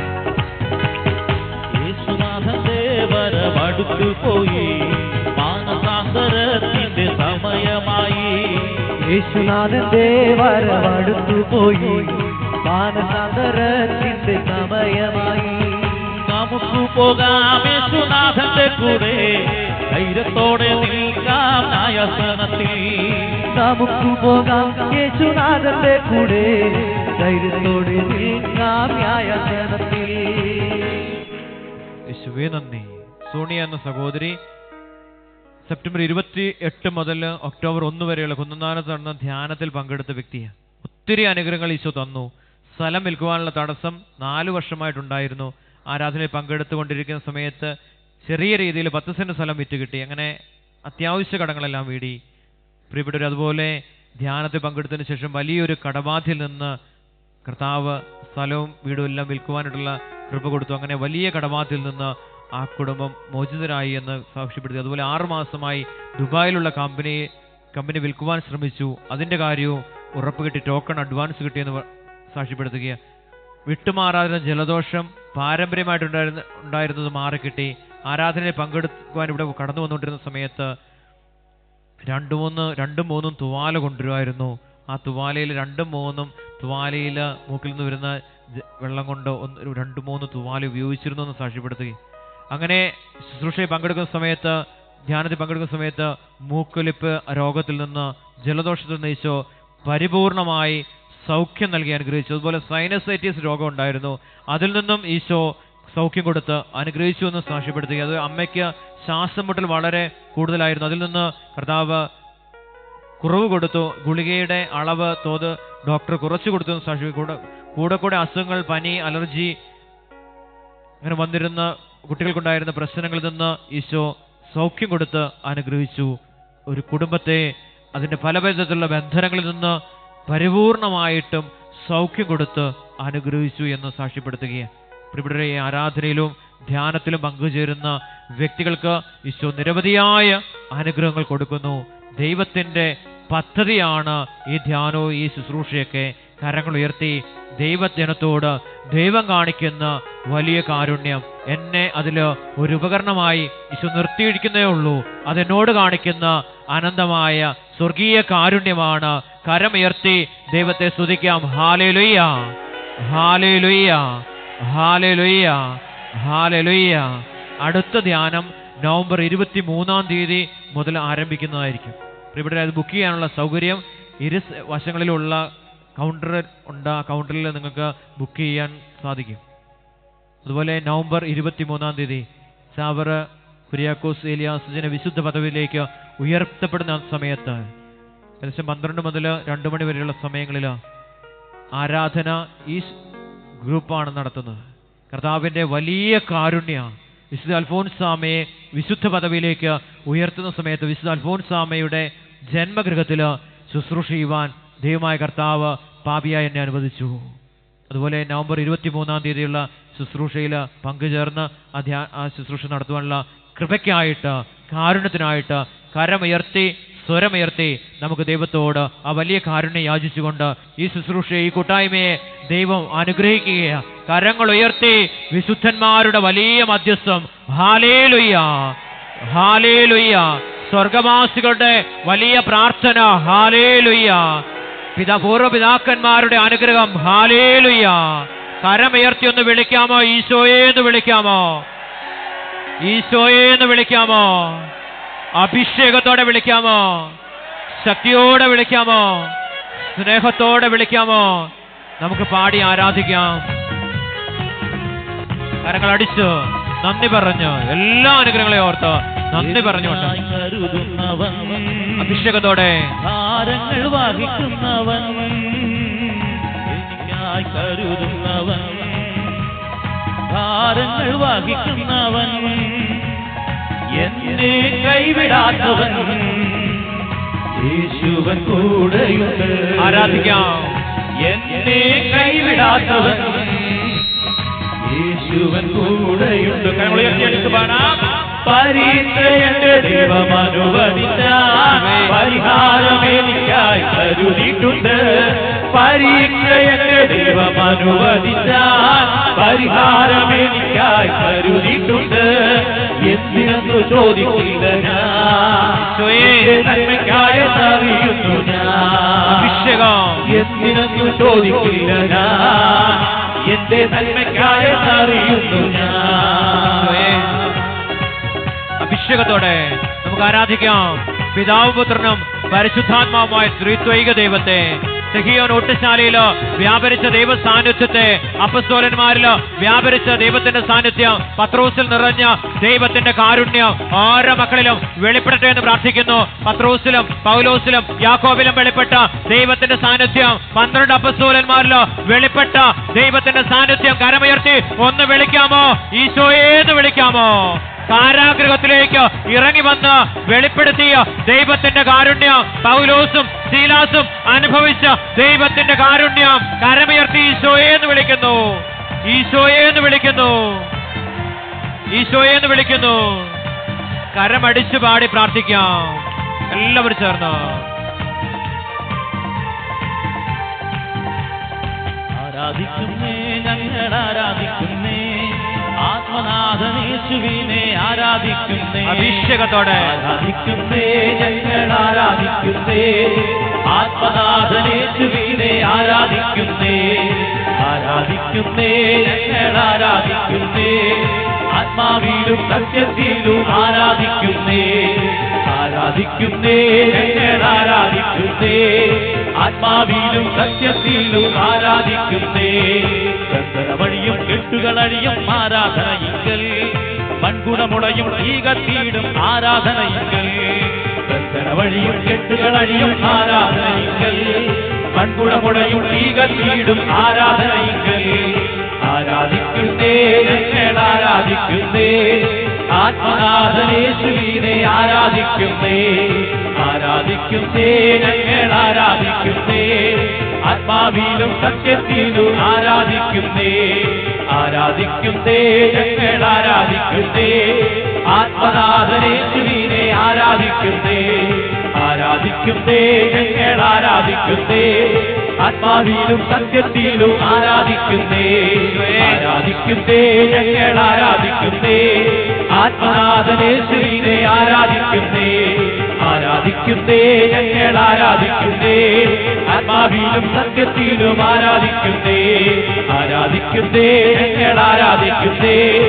C: യേശുനാഥന്റെ വരവടുത്തു പോയി മാനസാന്തരത്തിന്റെ സമയമായി
B: യേശുനാഥന്റെ വരവടുത്തു പോയി മാനസാന്തരത്തിന്റെ സമയമായി
C: നമുക്ക് പോകാം യേശുനാഥന്റെ കൂടെ ധൈര്യത്തോടെ നിൽക്കാം ന്യായസനത്തിൽ
B: നമുക്ക് പോകാം യേശുനാഥന്റെ കൂടെ ധൈര്യത്തോടെ നിൽക്കാം ന്യായസനത്തിൽ
A: യേശുവേ നന്ദി സോണിയ എന്ന സഹോദരി സെപ്റ്റംബർ ഇരുപത്തി എട്ട് മുതൽ ഒക്ടോബർ ഒന്ന് വരെയുള്ള കുന്നനാനത്ത് നടന്ന ധ്യാനത്തിൽ പങ്കെടുത്ത വ്യക്തിയാണ് ഒത്തിരി അനുഗ്രഹങ്ങൾ ഈശോ തന്നു സ്ഥലം വിൽക്കുവാനുള്ള തടസ്സം നാല് വർഷമായിട്ടുണ്ടായിരുന്നു ആരാധനയിൽ പങ്കെടുത്തുകൊണ്ടിരിക്കുന്ന സമയത്ത് ചെറിയ രീതിയിൽ പത്ത് സെന്റ് സ്ഥലം വിറ്റ് കിട്ടി അങ്ങനെ അത്യാവശ്യ കടങ്ങളെല്ലാം വീടി പ്രിയപ്പെട്ടവർ അതുപോലെ ധ്യാനത്തിൽ പങ്കെടുത്തതിന് ശേഷം വലിയൊരു കടബാധ്യയിൽ നിന്ന് കർത്താവ് സ്ഥലവും വീടും എല്ലാം വിൽക്കുവാനായിട്ടുള്ള കൃപ കൊടുത്തു അങ്ങനെ വലിയ കടബാധ്യയിൽ നിന്ന് ആ കുടുംബം മോചിതരായി എന്ന് സാക്ഷ്യപ്പെടുത്തി അതുപോലെ ആറു മാസമായി ദുബായിലുള്ള കമ്പനി കമ്പനി വിൽക്കുവാൻ ശ്രമിച്ചു അതിന്റെ കാര്യവും ഉറപ്പ് കിട്ടി ടോക്കൺ അഡ്വാൻസ് കിട്ടിയെന്ന് പ- സാക്ഷ്യപ്പെടുത്തുക വിട്ടുമാറാതിരുന്ന ജലദോഷം പാരമ്പര്യമായിട്ടുണ്ടായിരുന്ന ഉണ്ടായിരുന്നത് മാറിക്കിട്ടി ആരാധനയിൽ പങ്കെടുക്കുവാൻ ഇവിടെ കടന്നു വന്നുകൊണ്ടിരുന്ന സമയത്ത് രണ്ടു മൂന്ന് രണ്ടും മൂന്നും തുവാല കൊണ്ടുവരുമായിരുന്നു ആ തുവാലയിൽ രണ്ടും മൂന്നും തുവാലയിൽ മൂക്കിൽ നിന്ന് വരുന്ന ജ- വെള്ളം കൊണ്ട് ഒന്ന് ഒരു രണ്ട് മൂന്ന് തുവാല ഉപയോഗിച്ചിരുന്നു എന്ന് സാക്ഷ്യപ്പെടുത്തുകയും അങ്ങനെ ശുശ്രൂഷയിൽ പങ്കെടുക്കുന്ന സമയത്ത് ധ്യാനത്തിൽ പങ്കെടുക്കുന്ന സമയത്ത് മൂക്കൊലിപ്പ് രോഗത്തിൽ നിന്ന് ജലദോഷത്തിൽ നിന്ന് ഈശോ പരിപൂർണമായി സൗഖ്യം നൽകി അനുഗ്രഹിച്ചു അതുപോലെ സൈനസൈറ്റിസ് രോഗം ഉണ്ടായിരുന്നു അതിൽ നിന്നും ഈശോ സൗഖ്യം കൊടുത്ത് അനുഗ്രഹിച്ചു എന്ന് സാക്ഷ്യപ്പെടുത്തി അത് അമ്മയ്ക്ക് ശ്വാസം മുട്ടൽ വളരെ കൂടുതലായിരുന്നു അതിൽ നിന്ന് കർത്താവ് കുറവ് കൊടുത്തു ഗുളികയുടെ അളവ് തോത് ഡോക്ടർ കുറച്ചു കൊടുത്തു എന്ന് സാക്ഷി കൂടെ കൂടെ കൂടെ അസുഖങ്ങൾ പനി അലർജി അങ്ങനെ വന്നിരുന്ന കുട്ടികൾക്കുണ്ടായിരുന്ന പ്രശ്നങ്ങളിൽ നിന്ന് ഈശോ സൗഖ്യം കൊടുത്ത് അനുഗ്രഹിച്ചു ഒരു കുടുംബത്തെ അതിന്റെ പല വിധത്തിലുള്ള ബന്ധനങ്ങളിൽ നിന്ന് പരിപൂർണമായിട്ടും സൗഖ്യം കൊടുത്ത് അനുഗ്രഹിച്ചു എന്ന് സാക്ഷ്യപ്പെടുത്തുകയാണ് പ്രിയപ്പെട്ടവരെ ഈ ആരാധനയിലും ധ്യാനത്തിലും പങ്കുചേരുന്ന വ്യക്തികൾക്ക് ഈശോ നിരവധിയായ അനുഗ്രഹങ്ങൾ കൊടുക്കുന്നു ദൈവത്തിന്റെ പദ്ധതിയാണ് ഈ ധ്യാനവും ഈ ശുശ്രൂഷയൊക്കെ കരങ്ങൾ ഉയർത്തി ദൈവജനത്തോട് ദൈവം കാണിക്കുന്ന വലിയ കാരുണ്യം എന്നെ അതിൽ ഒരു ഉപകരണമായി ഈശോ നിർത്തിയിരിക്കുന്നേ ഉള്ളൂ അതെന്നോട് കാണിക്കുന്ന അനന്തമായ സ്വർഗീയ കാരുണ്യമാണ് കരമുയർത്തി ദൈവത്തെ സ്തുതിക്കാം ഹാലേലുയ്യ ഹാലേലുയ്യ ഹാലേലുയ്യ ഹാലേലുയ്യ അടുത്ത ധ്യാനം നവംബർ ഇരുപത്തി മൂന്നാം തീയതി മുതൽ ആരംഭിക്കുന്നതായിരിക്കും ഇവിടെ അത് ബുക്ക് ചെയ്യാനുള്ള സൗകര്യം ഇരു സ- വശങ്ങളിലുള്ള കൗണ്ടർ ഉണ്ട് ആ കൗണ്ടറിൽ നിങ്ങൾക്ക് ബുക്ക് ചെയ്യാൻ സാധിക്കും അതുപോലെ നവംബർ ഇരുപത്തി മൂന്നാം തീയതി സാവർ കുര്യാക്കോസ് ഏലിയാസുജിനെ വിശുദ്ധ പദവിയിലേക്ക് ഉയർത്തപ്പെടുന്ന സമയത്ത് ഏകദേശം പന്ത്രണ്ട് മുതൽ രണ്ട് മണി വരെയുള്ള സമയങ്ങളിൽ ആരാധന ഈ സ് ഗ്രൂപ്പാണ് നടത്തുന്നത് കർത്താവിൻ്റെ വലിയ കാരുണ്യ വിശുദ്ധ അൽഫോൻസാമയെ വിശുദ്ധ പദവിയിലേക്ക് ഉയർത്തുന്ന സമയത്ത് വിശുദ്ധ അൽഫോൻസാമയുടെ ജന്മഗൃഹത്തിൽ ശുശ്രൂഷ ചെയ്യുവാൻ ദൈവമായ കർത്താവ് പാപിയായി എന്നെ അനുവദിച്ചു അതുപോലെ നവംബർ ഇരുപത്തി മൂന്നാം തീയതിയുള്ള ശുശ്രൂഷയിൽ പങ്കുചേർന്ന് ആ ധ്യാ ആ ശുശ്രൂഷ നടത്തുവാനുള്ള കൃപയ്ക്കായിട്ട് കാരുണ്യത്തിനായിട്ട് കരമുയർത്തി സ്വരമുയർത്തി നമുക്ക് ദൈവത്തോട് ആ വലിയ കാരുണ്യം യാചിച്ചുകൊണ്ട് ഈ ശുശ്രൂഷയെ ഈ കൂട്ടായ്മയെ ദൈവം അനുഗ്രഹിക്കുകയാണ് കരങ്ങൾ ഉയർത്തി വിശുദ്ധന്മാരുടെ വലിയ മധ്യസ്ഥം ഹാലേലുയ്യ ഹാലേലുയ്യ സ്വർഗവാസികളുടെ വലിയ പ്രാർത്ഥന ഹാലേലുയ്യ പിതാ പൂർവ്വപിതാക്കന്മാരുടെ അനുഗ്രഹം ഹാലേലുയ്യ കരമുയർത്തി ഒന്ന് വിളിക്കാമോ ഈശോയെ എന്ന് വിളിക്കാമോ ഈശോയെ എന്ന് വിളിക്കാമോ അഭിഷേകത്തോടെ വിളിക്കാമോ ശക്തിയോടെ വിളിക്കാമോ സ്നേഹത്തോടെ വിളിക്കാമോ നമുക്ക് പാടി ആരാധിക്കാം കരങ്ങൾ അടിച്ചു നന്ദി പറഞ്ഞു എല്ലാ അനുഗ്രഹങ്ങളെയും ഓർത്ത് നന്ദി പറഞ്ഞുകൊണ്ട്
C: എനിക്കായി കരുതുന്നവൻ
A: അഭിഷേകത്തോടെ
C: ഭാരങ്ങൾ വഹിക്കുന്നവൻ എനിക്കായി കരുതുന്നവൻ ഭാരങ്ങൾ വഹിക്കുന്നവൻ എന്നെ കൈവിടാത്തവൻ യേശുവൻ കൂടെയുണ്ട്
A: ആരാധിക്കാം
C: എന്നെ കൈവിടാത്തവൻ യേശുവൻ കൂടെയുണ്ട് കരങ്ങൾ ഉയർത്തിയെടുത്ത് പാടാം പരീക്ഷ എന്റെ ദൈവം അനുവദിച്ച പരിഹാരം എനിക്കായി കരുതിയിട്ടുണ്ട് പരീക്ഷ എന്റെ ദൈവം അനുവദിച്ച പരിഹാരം എനിക്കായി കരുതിയിട്ടുണ്ട് എന്തിനെന്നു ചോദിക്കില്ല ഞാൻ
A: ഈശോയേ,
C: നന്മയ്ക്കായി അറിയുന്നു ഞാൻ
A: അഭിഷേകം
C: എന്തിനെന്നു ചോദിക്കില്ല ഞാൻ എന്റെ നന്മയ്ക്കായി അറിയുന്നു
A: ഈശോയേ,
C: ഞാൻ
A: അഭിഷേകത്തോടെ നമുക്ക് ആരാധിക്കാം പിതാവ് പുത്രനും പരിശുദ്ധാത്മാവുമായ ത്രിത്വൈക ദൈവത്തെ സെഹിയോൻ ഒട്ടുശാലയിലോ വ്യാപരിച്ച ദൈവ സാന്നിധ്യത്തെ അപ്പസ്തോലന്മാരിലോ വ്യാപരിച്ച ദൈവത്തിന്റെ സാന്നിധ്യം പത്രോസിൽ നിറഞ്ഞ ദൈവത്തിന്റെ കാരുണ്യം ഓരോ മക്കളിലും വെളിപ്പെടട്ടെ എന്ന് പ്രാർത്ഥിക്കുന്നു പത്രോസിലും പൗലോസിലും യാക്കോബിലും വെളിപ്പെട്ട ദൈവത്തിന്റെ സാന്നിധ്യം പന്ത്രണ്ട് അപ്പസ്തോലന്മാരിലോ വെളിപ്പെട്ട ദൈവത്തിന്റെ സാന്നിധ്യം കരമുയർത്തി ഒന്ന് വിളിക്കാമോ ഈശോയേന്ന് വിളിക്കാമോ കാരാഗൃഹത്തിലേക്ക് ഇറങ്ങി വന്ന് വെളിപ്പെടുത്തിയ ദൈവത്തിന്റെ കാരുണ്യം പൗലോസും ശീലാസും അനുഭവിച്ച ദൈവത്തിന്റെ കാരുണ്യം കരമുയർത്തി ഈശോയെ എന്ന് വിളിക്കുന്നു ഈശോയെ എന്ന് വിളിക്കുന്നു ഈശോയെ എന്ന് വിളിക്കുന്നു കരമടിച്ചു പാടി പ്രാർത്ഥിക്കാം എല്ലാവരും ചേർന്ന്
C: ആരാധിക്കുന്നേ ഞങ്ങൾ ആരാധിക്കുന്നേ ആത്മനാഥനേശുവിനെ ആരാധിക്കുന്നേ
A: അഭിഷേകത്തോടെ
C: ആരാധിക്കുന്നേ ഞങ്ങൾ ആരാധിക്കുന്നേ ആത്മനാഥനേശുവിനെ ആരാധിക്കുന്നേ ആരാധിക്കുന്നേ ഞങ്ങൾ ആരാധിക്കുന്നേ ആത്മാവിലും സത്യത്തിലും ആരാധിക്കുന്നേ ആരാധിക്കുന്നേ ഞങ്ങൾ ആരാധിക്കുന്നേ ആത്മാവിലും സത്യത്തിലും ആരാധിക്കുന്നേ ബന്ധന വഴിയും കെട്ടുകളഴിയും ആരാധനയിങ്കൽ മൺകുടമുടയും തീകത്തീടും ആരാധനയിങ്കൽ ബന്ധന വഴിയും കെട്ടുകളഴിയും ആരാധനയിങ്കൽ മൺകുടമുടയും തീകത്തീടും ആരാധനയിങ്കൽ ആരാധിക്കുന്നേ ഞങ്ങൾ ആരാധിക്കുന്നേ ആത്മനാഥനേശുവിനെ ആരാധിക്കുന്നേ ആരാധിക്കുന്നേ ഞങ്ങൾ ആരാധിക്കുന്നേ ആത്മാവിലും സത്യത്തിലും ആരാധിക്കുന്നേ ആരാധിക്കുന്നേ ഞങ്ങൾ ആരാധിക്കുന്നേ ആത്മനാഥനേശുവിനെ ആരാധിക്കുന്നേ ആരാധിക്കുന്നേ ഞങ്ങൾ ആരാധിക്കുന്നേ ആത്മാവിലും സത്യത്തിലും ആരാധിക്കുന്നേ ആരാധിക്കുന്നേ ഞങ്ങൾ ആരാധിക്കുന്നേ ആത്മനാഥനേശ്വരിനെ ആരാധിക്കുന്നേ ആരാധിക്കുന്നേ ഞങ്ങൾ ആരാധിക്കുന്നേ ആത്മാവിലും സത്യത്തിലും ആരാധിക്കുന്നേ ആരാധിക്കുന്നേ ഞങ്ങൾ ആരാധിക്കുന്നേ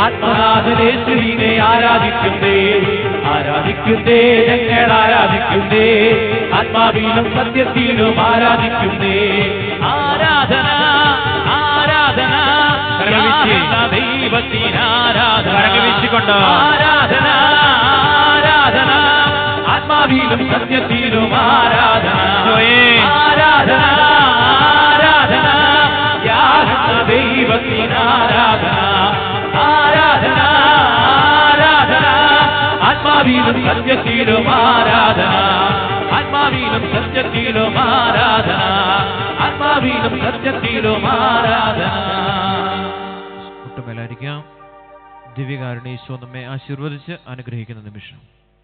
C: ആത്മനാഥനേശ്വരീനെ ആരാധിക്കുന്നേ ആരാധിക്കുന്നേ ഞങ്ങൾ ആരാധിക്കുന്നേ ആത്മാവിലും സത്യത്തിലും ആരാധിക്കുന്നേ ആരാധന ആരാധന
A: കരങ്ങൾ വീശി.
C: ദൈവത്തിന് ആരാധന
A: കരങ്ങൾ വീശിക്കൊണ്ട്.
C: ആരാധന ആരാധന ആത്മാവിലും സത്യത്തിലും ആരാധന
A: ഈശോയേ.
C: ആരാധന ആരാധന യാഗ ദൈവത്തിന് ആരാധന ആരാധന ആരാധന ആത്മാവിലും സത്യത്തിലും ആരാധന ആത്മാവിലും സത്യത്തിലും ആരാധന ആത്മാവിലും സത്യത്തിലും ആരാധന
A: ഒട്ടുമേലായിരിക്കാം ദിവ്യകാരുണ്യ ഈശോ നമ്മെ ആശീർവദിച്ച് അനുഗ്രഹിക്കുന്ന നിമിഷം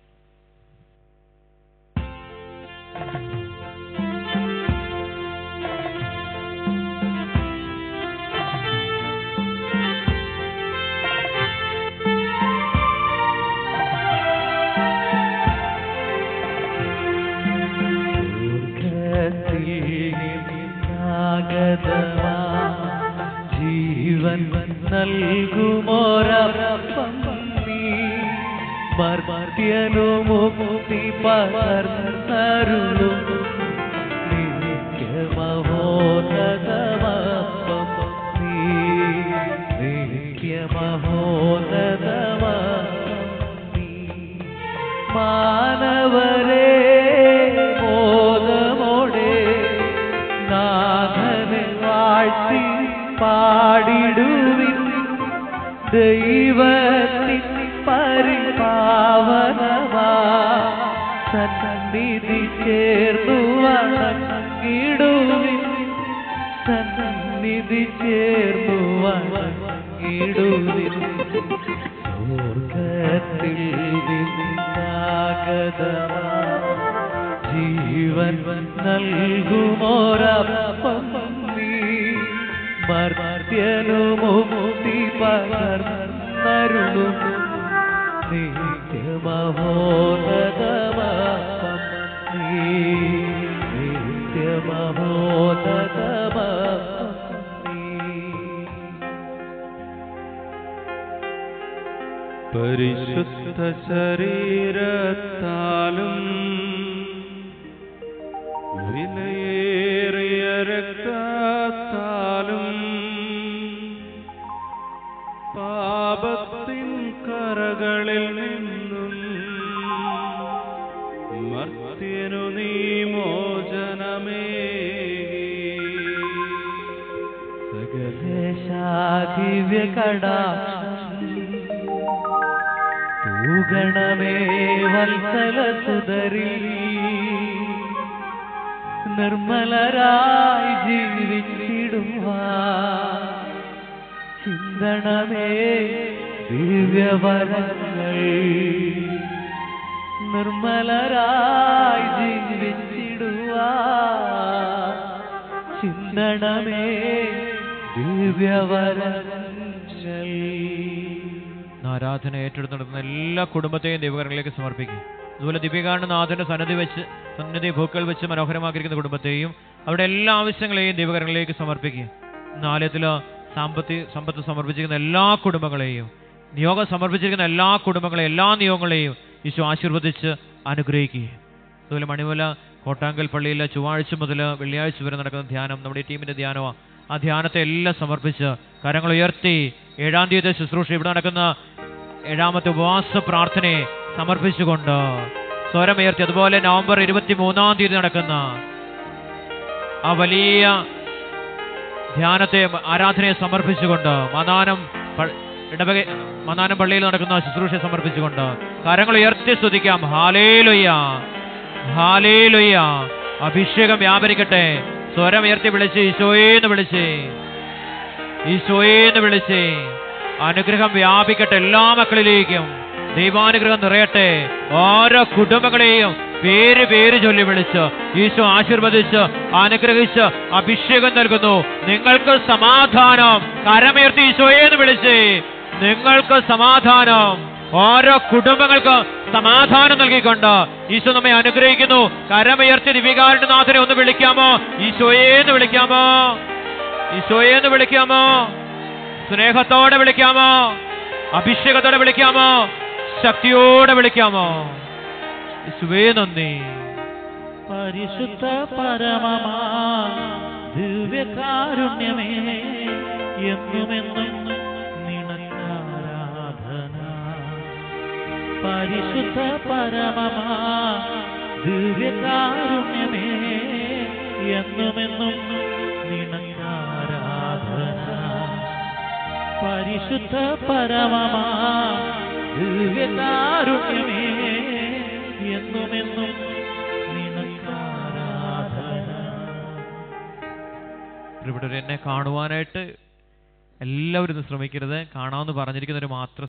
B: ജീവൻ നൽകുമോരപ്പം നീ മർത്യനു മുക്തി പകർന്നരുളും നിത്യമഹോന്നതമപ്പം നീ നിത്യമഹോന്നതമപ്പം നീ മാനവരെ ബോധമോടെ നാഥനെ വാഴ്ത്തി പാടിടുവിൻ ദൈവത്തിൻ പരിപാവനമാ സന്നിധി ചേർന്നു വണങ്ങിടുവിൻ സന്നിധി ചേർന്നു വണങ്ങിടുവിൻ സ്വർഗത്തിൽ നിന്നാഗതമാ ജീവൻ നൽകുമോരപ്പം നീ മർത്യനു മുക്തി പകർന്നരുളും നിത്യമഹോദതമപ്പം നീ നിത്യമഹോദതമപ്പം നീ
D: പരിശുദ്ധ ശരീരത്താലും വിലയേറിയ രക്തത്താലും പാപത്തിൻ കറകളിൽ നിന്നും മർത്യനു നീ മോചനമേ
B: തൂഗണമേ വത്സല സുതരി നിർമ്മലരായി ജീവിച്ചിടുവാ ചിന്തണമേ ദിവ്യവരങ്ങൾ നിർമ്മലരായി ജീവിച്ചിടുവാ ചിന്തണമേ ദിവ്യവരങ്ങൾ
A: ആരാധന ഏറ്റെടുത്ത് നടത്തുന്ന എല്ലാ കുടുംബത്തെയും ദൈവകരങ്ങളിലേക്ക് സമർപ്പിക്കും അതുപോലെ ദിവ്യകാരണ നാഥന്റെ സന്നദ്ധി വെച്ച് സന്നദ്ധി ഭൂക്കൾ വെച്ച് മനോഹരമാക്കിയിരിക്കുന്ന കുടുംബത്തെയും അവിടെ എല്ലാ ആവശ്യങ്ങളെയും ദൈവകരങ്ങളിലേക്ക് സമർപ്പിക്കുക നാലയത്തിൽ സാമ്പത്തിക സമ്പത്ത് സമർപ്പിച്ചിരിക്കുന്ന എല്ലാ കുടുംബങ്ങളെയും നിയോഗം സമർപ്പിച്ചിരിക്കുന്ന എല്ലാ കുടുംബങ്ങളെയും എല്ലാ നിയോഗങ്ങളെയും ഈശോ ആശീർവദിച്ച് അനുഗ്രഹിക്കുകയും അതുപോലെ മണിമല കോട്ടാങ്കൽ പള്ളിയിലെ ചൊവ്വാഴ്ച മുതൽ വെള്ളിയാഴ്ച വരെ നടക്കുന്ന ധ്യാനം നമ്മുടെ ഈ ടീമിന്റെ ധ്യാനമാണ് ആ ധ്യാനത്തെ എല്ലാം സമർപ്പിച്ച് കരങ്ങൾ ഉയർത്തി ഏഴാം തീയതി ശുശ്രൂഷ ഇവിടെ നടക്കുന്ന ഏഴാമത്തെ ഉപവാസ പ്രാർത്ഥനയെ സമർപ്പിച്ചുകൊണ്ട് സ്വരമുയർത്തി അതുപോലെ നവംബർ ഇരുപത്തി മൂന്നാം തീയതി നടക്കുന്ന ആ വലിയ ധ്യാനത്തെ ആരാധനയെ സമർപ്പിച്ചുകൊണ്ട് മനാനം പ- ഇടവക മനാനം പള്ളിയിൽ നടക്കുന്ന ശുശ്രൂഷയെ സമർപ്പിച്ചുകൊണ്ട് കരങ്ങൾ ഉയർത്തി സ്തുതിക്കാം ഹാലേലുയ്യ ഹാലേലുയ്യ അഭിഷേകം വ്യാപരിക്കട്ടെ സ്വരം ഉയർത്തി വിളിച്ച് ഈശോയേന്ന് വിളിച്ച് ഈശോയേന്ന് വിളിച്ച് അനുഗ്രഹം വ്യാപിക്കട്ടെ എല്ലാ മക്കളിലേക്കും ദൈവാനുഗ്രഹം നിറയട്ടെ ഓരോ കുടുംബങ്ങളെയും പേര് പേര് ചൊല്ലി വിളിച്ച് ഈശോ ആശീർവദിച്ച് അനുഗ്രഹിച്ച് അഭിഷേകം നൽകുന്നു നിങ്ങൾക്ക് സമാധാനം കരമുയർത്തി ഈശോയെന്ന് വിളിച്ച് നിങ്ങൾക്ക് സമാധാനം ഓരോ കുടുംബങ്ങൾക്ക് സമാധാനം നൽകിക്കൊണ്ട് ഈശോ നമ്മെ അനുഗ്രഹിക്കുന്നു കരമുയർത്തി ദിവികാരുടെ നാഥനെ ഒന്ന് വിളിക്കാമോ ഈശോയേന്ന് വിളിക്കാമോ ഈശോയേന്ന് വിളിക്കാമോ സ്നേഹത്തോടെ വിളിക്കാമോ അഭിഷേകത്തോടെ വിളിക്കാമോ ശക്തിയോടെ വിളിക്കാമോ യേശുവേ നന്ദി
B: പരിശുദ്ധ പരമമാ ദിവ്യകാരുണ്യമേ എന്നുമെന്നും നിണക്കാരാധന പരിശുദ്ധ പരമമാ ദിവ്യകാരുണ്യമേ എന്നുമെന്നും നിണക്കാരാധന പരിശുദ്ധ പരമമാ ദിവ്യകാരുണ്യമേ എന്നുമെന്നും നിനക്കാരാധന
A: ഇവിടെ എന്നെ കാണുവാനായിട്ട് എല്ലാവരും ഇത് ശ്രമിക്കരുത് കാണാമെന്ന് പറഞ്ഞിരിക്കുന്നവർ മാത്രം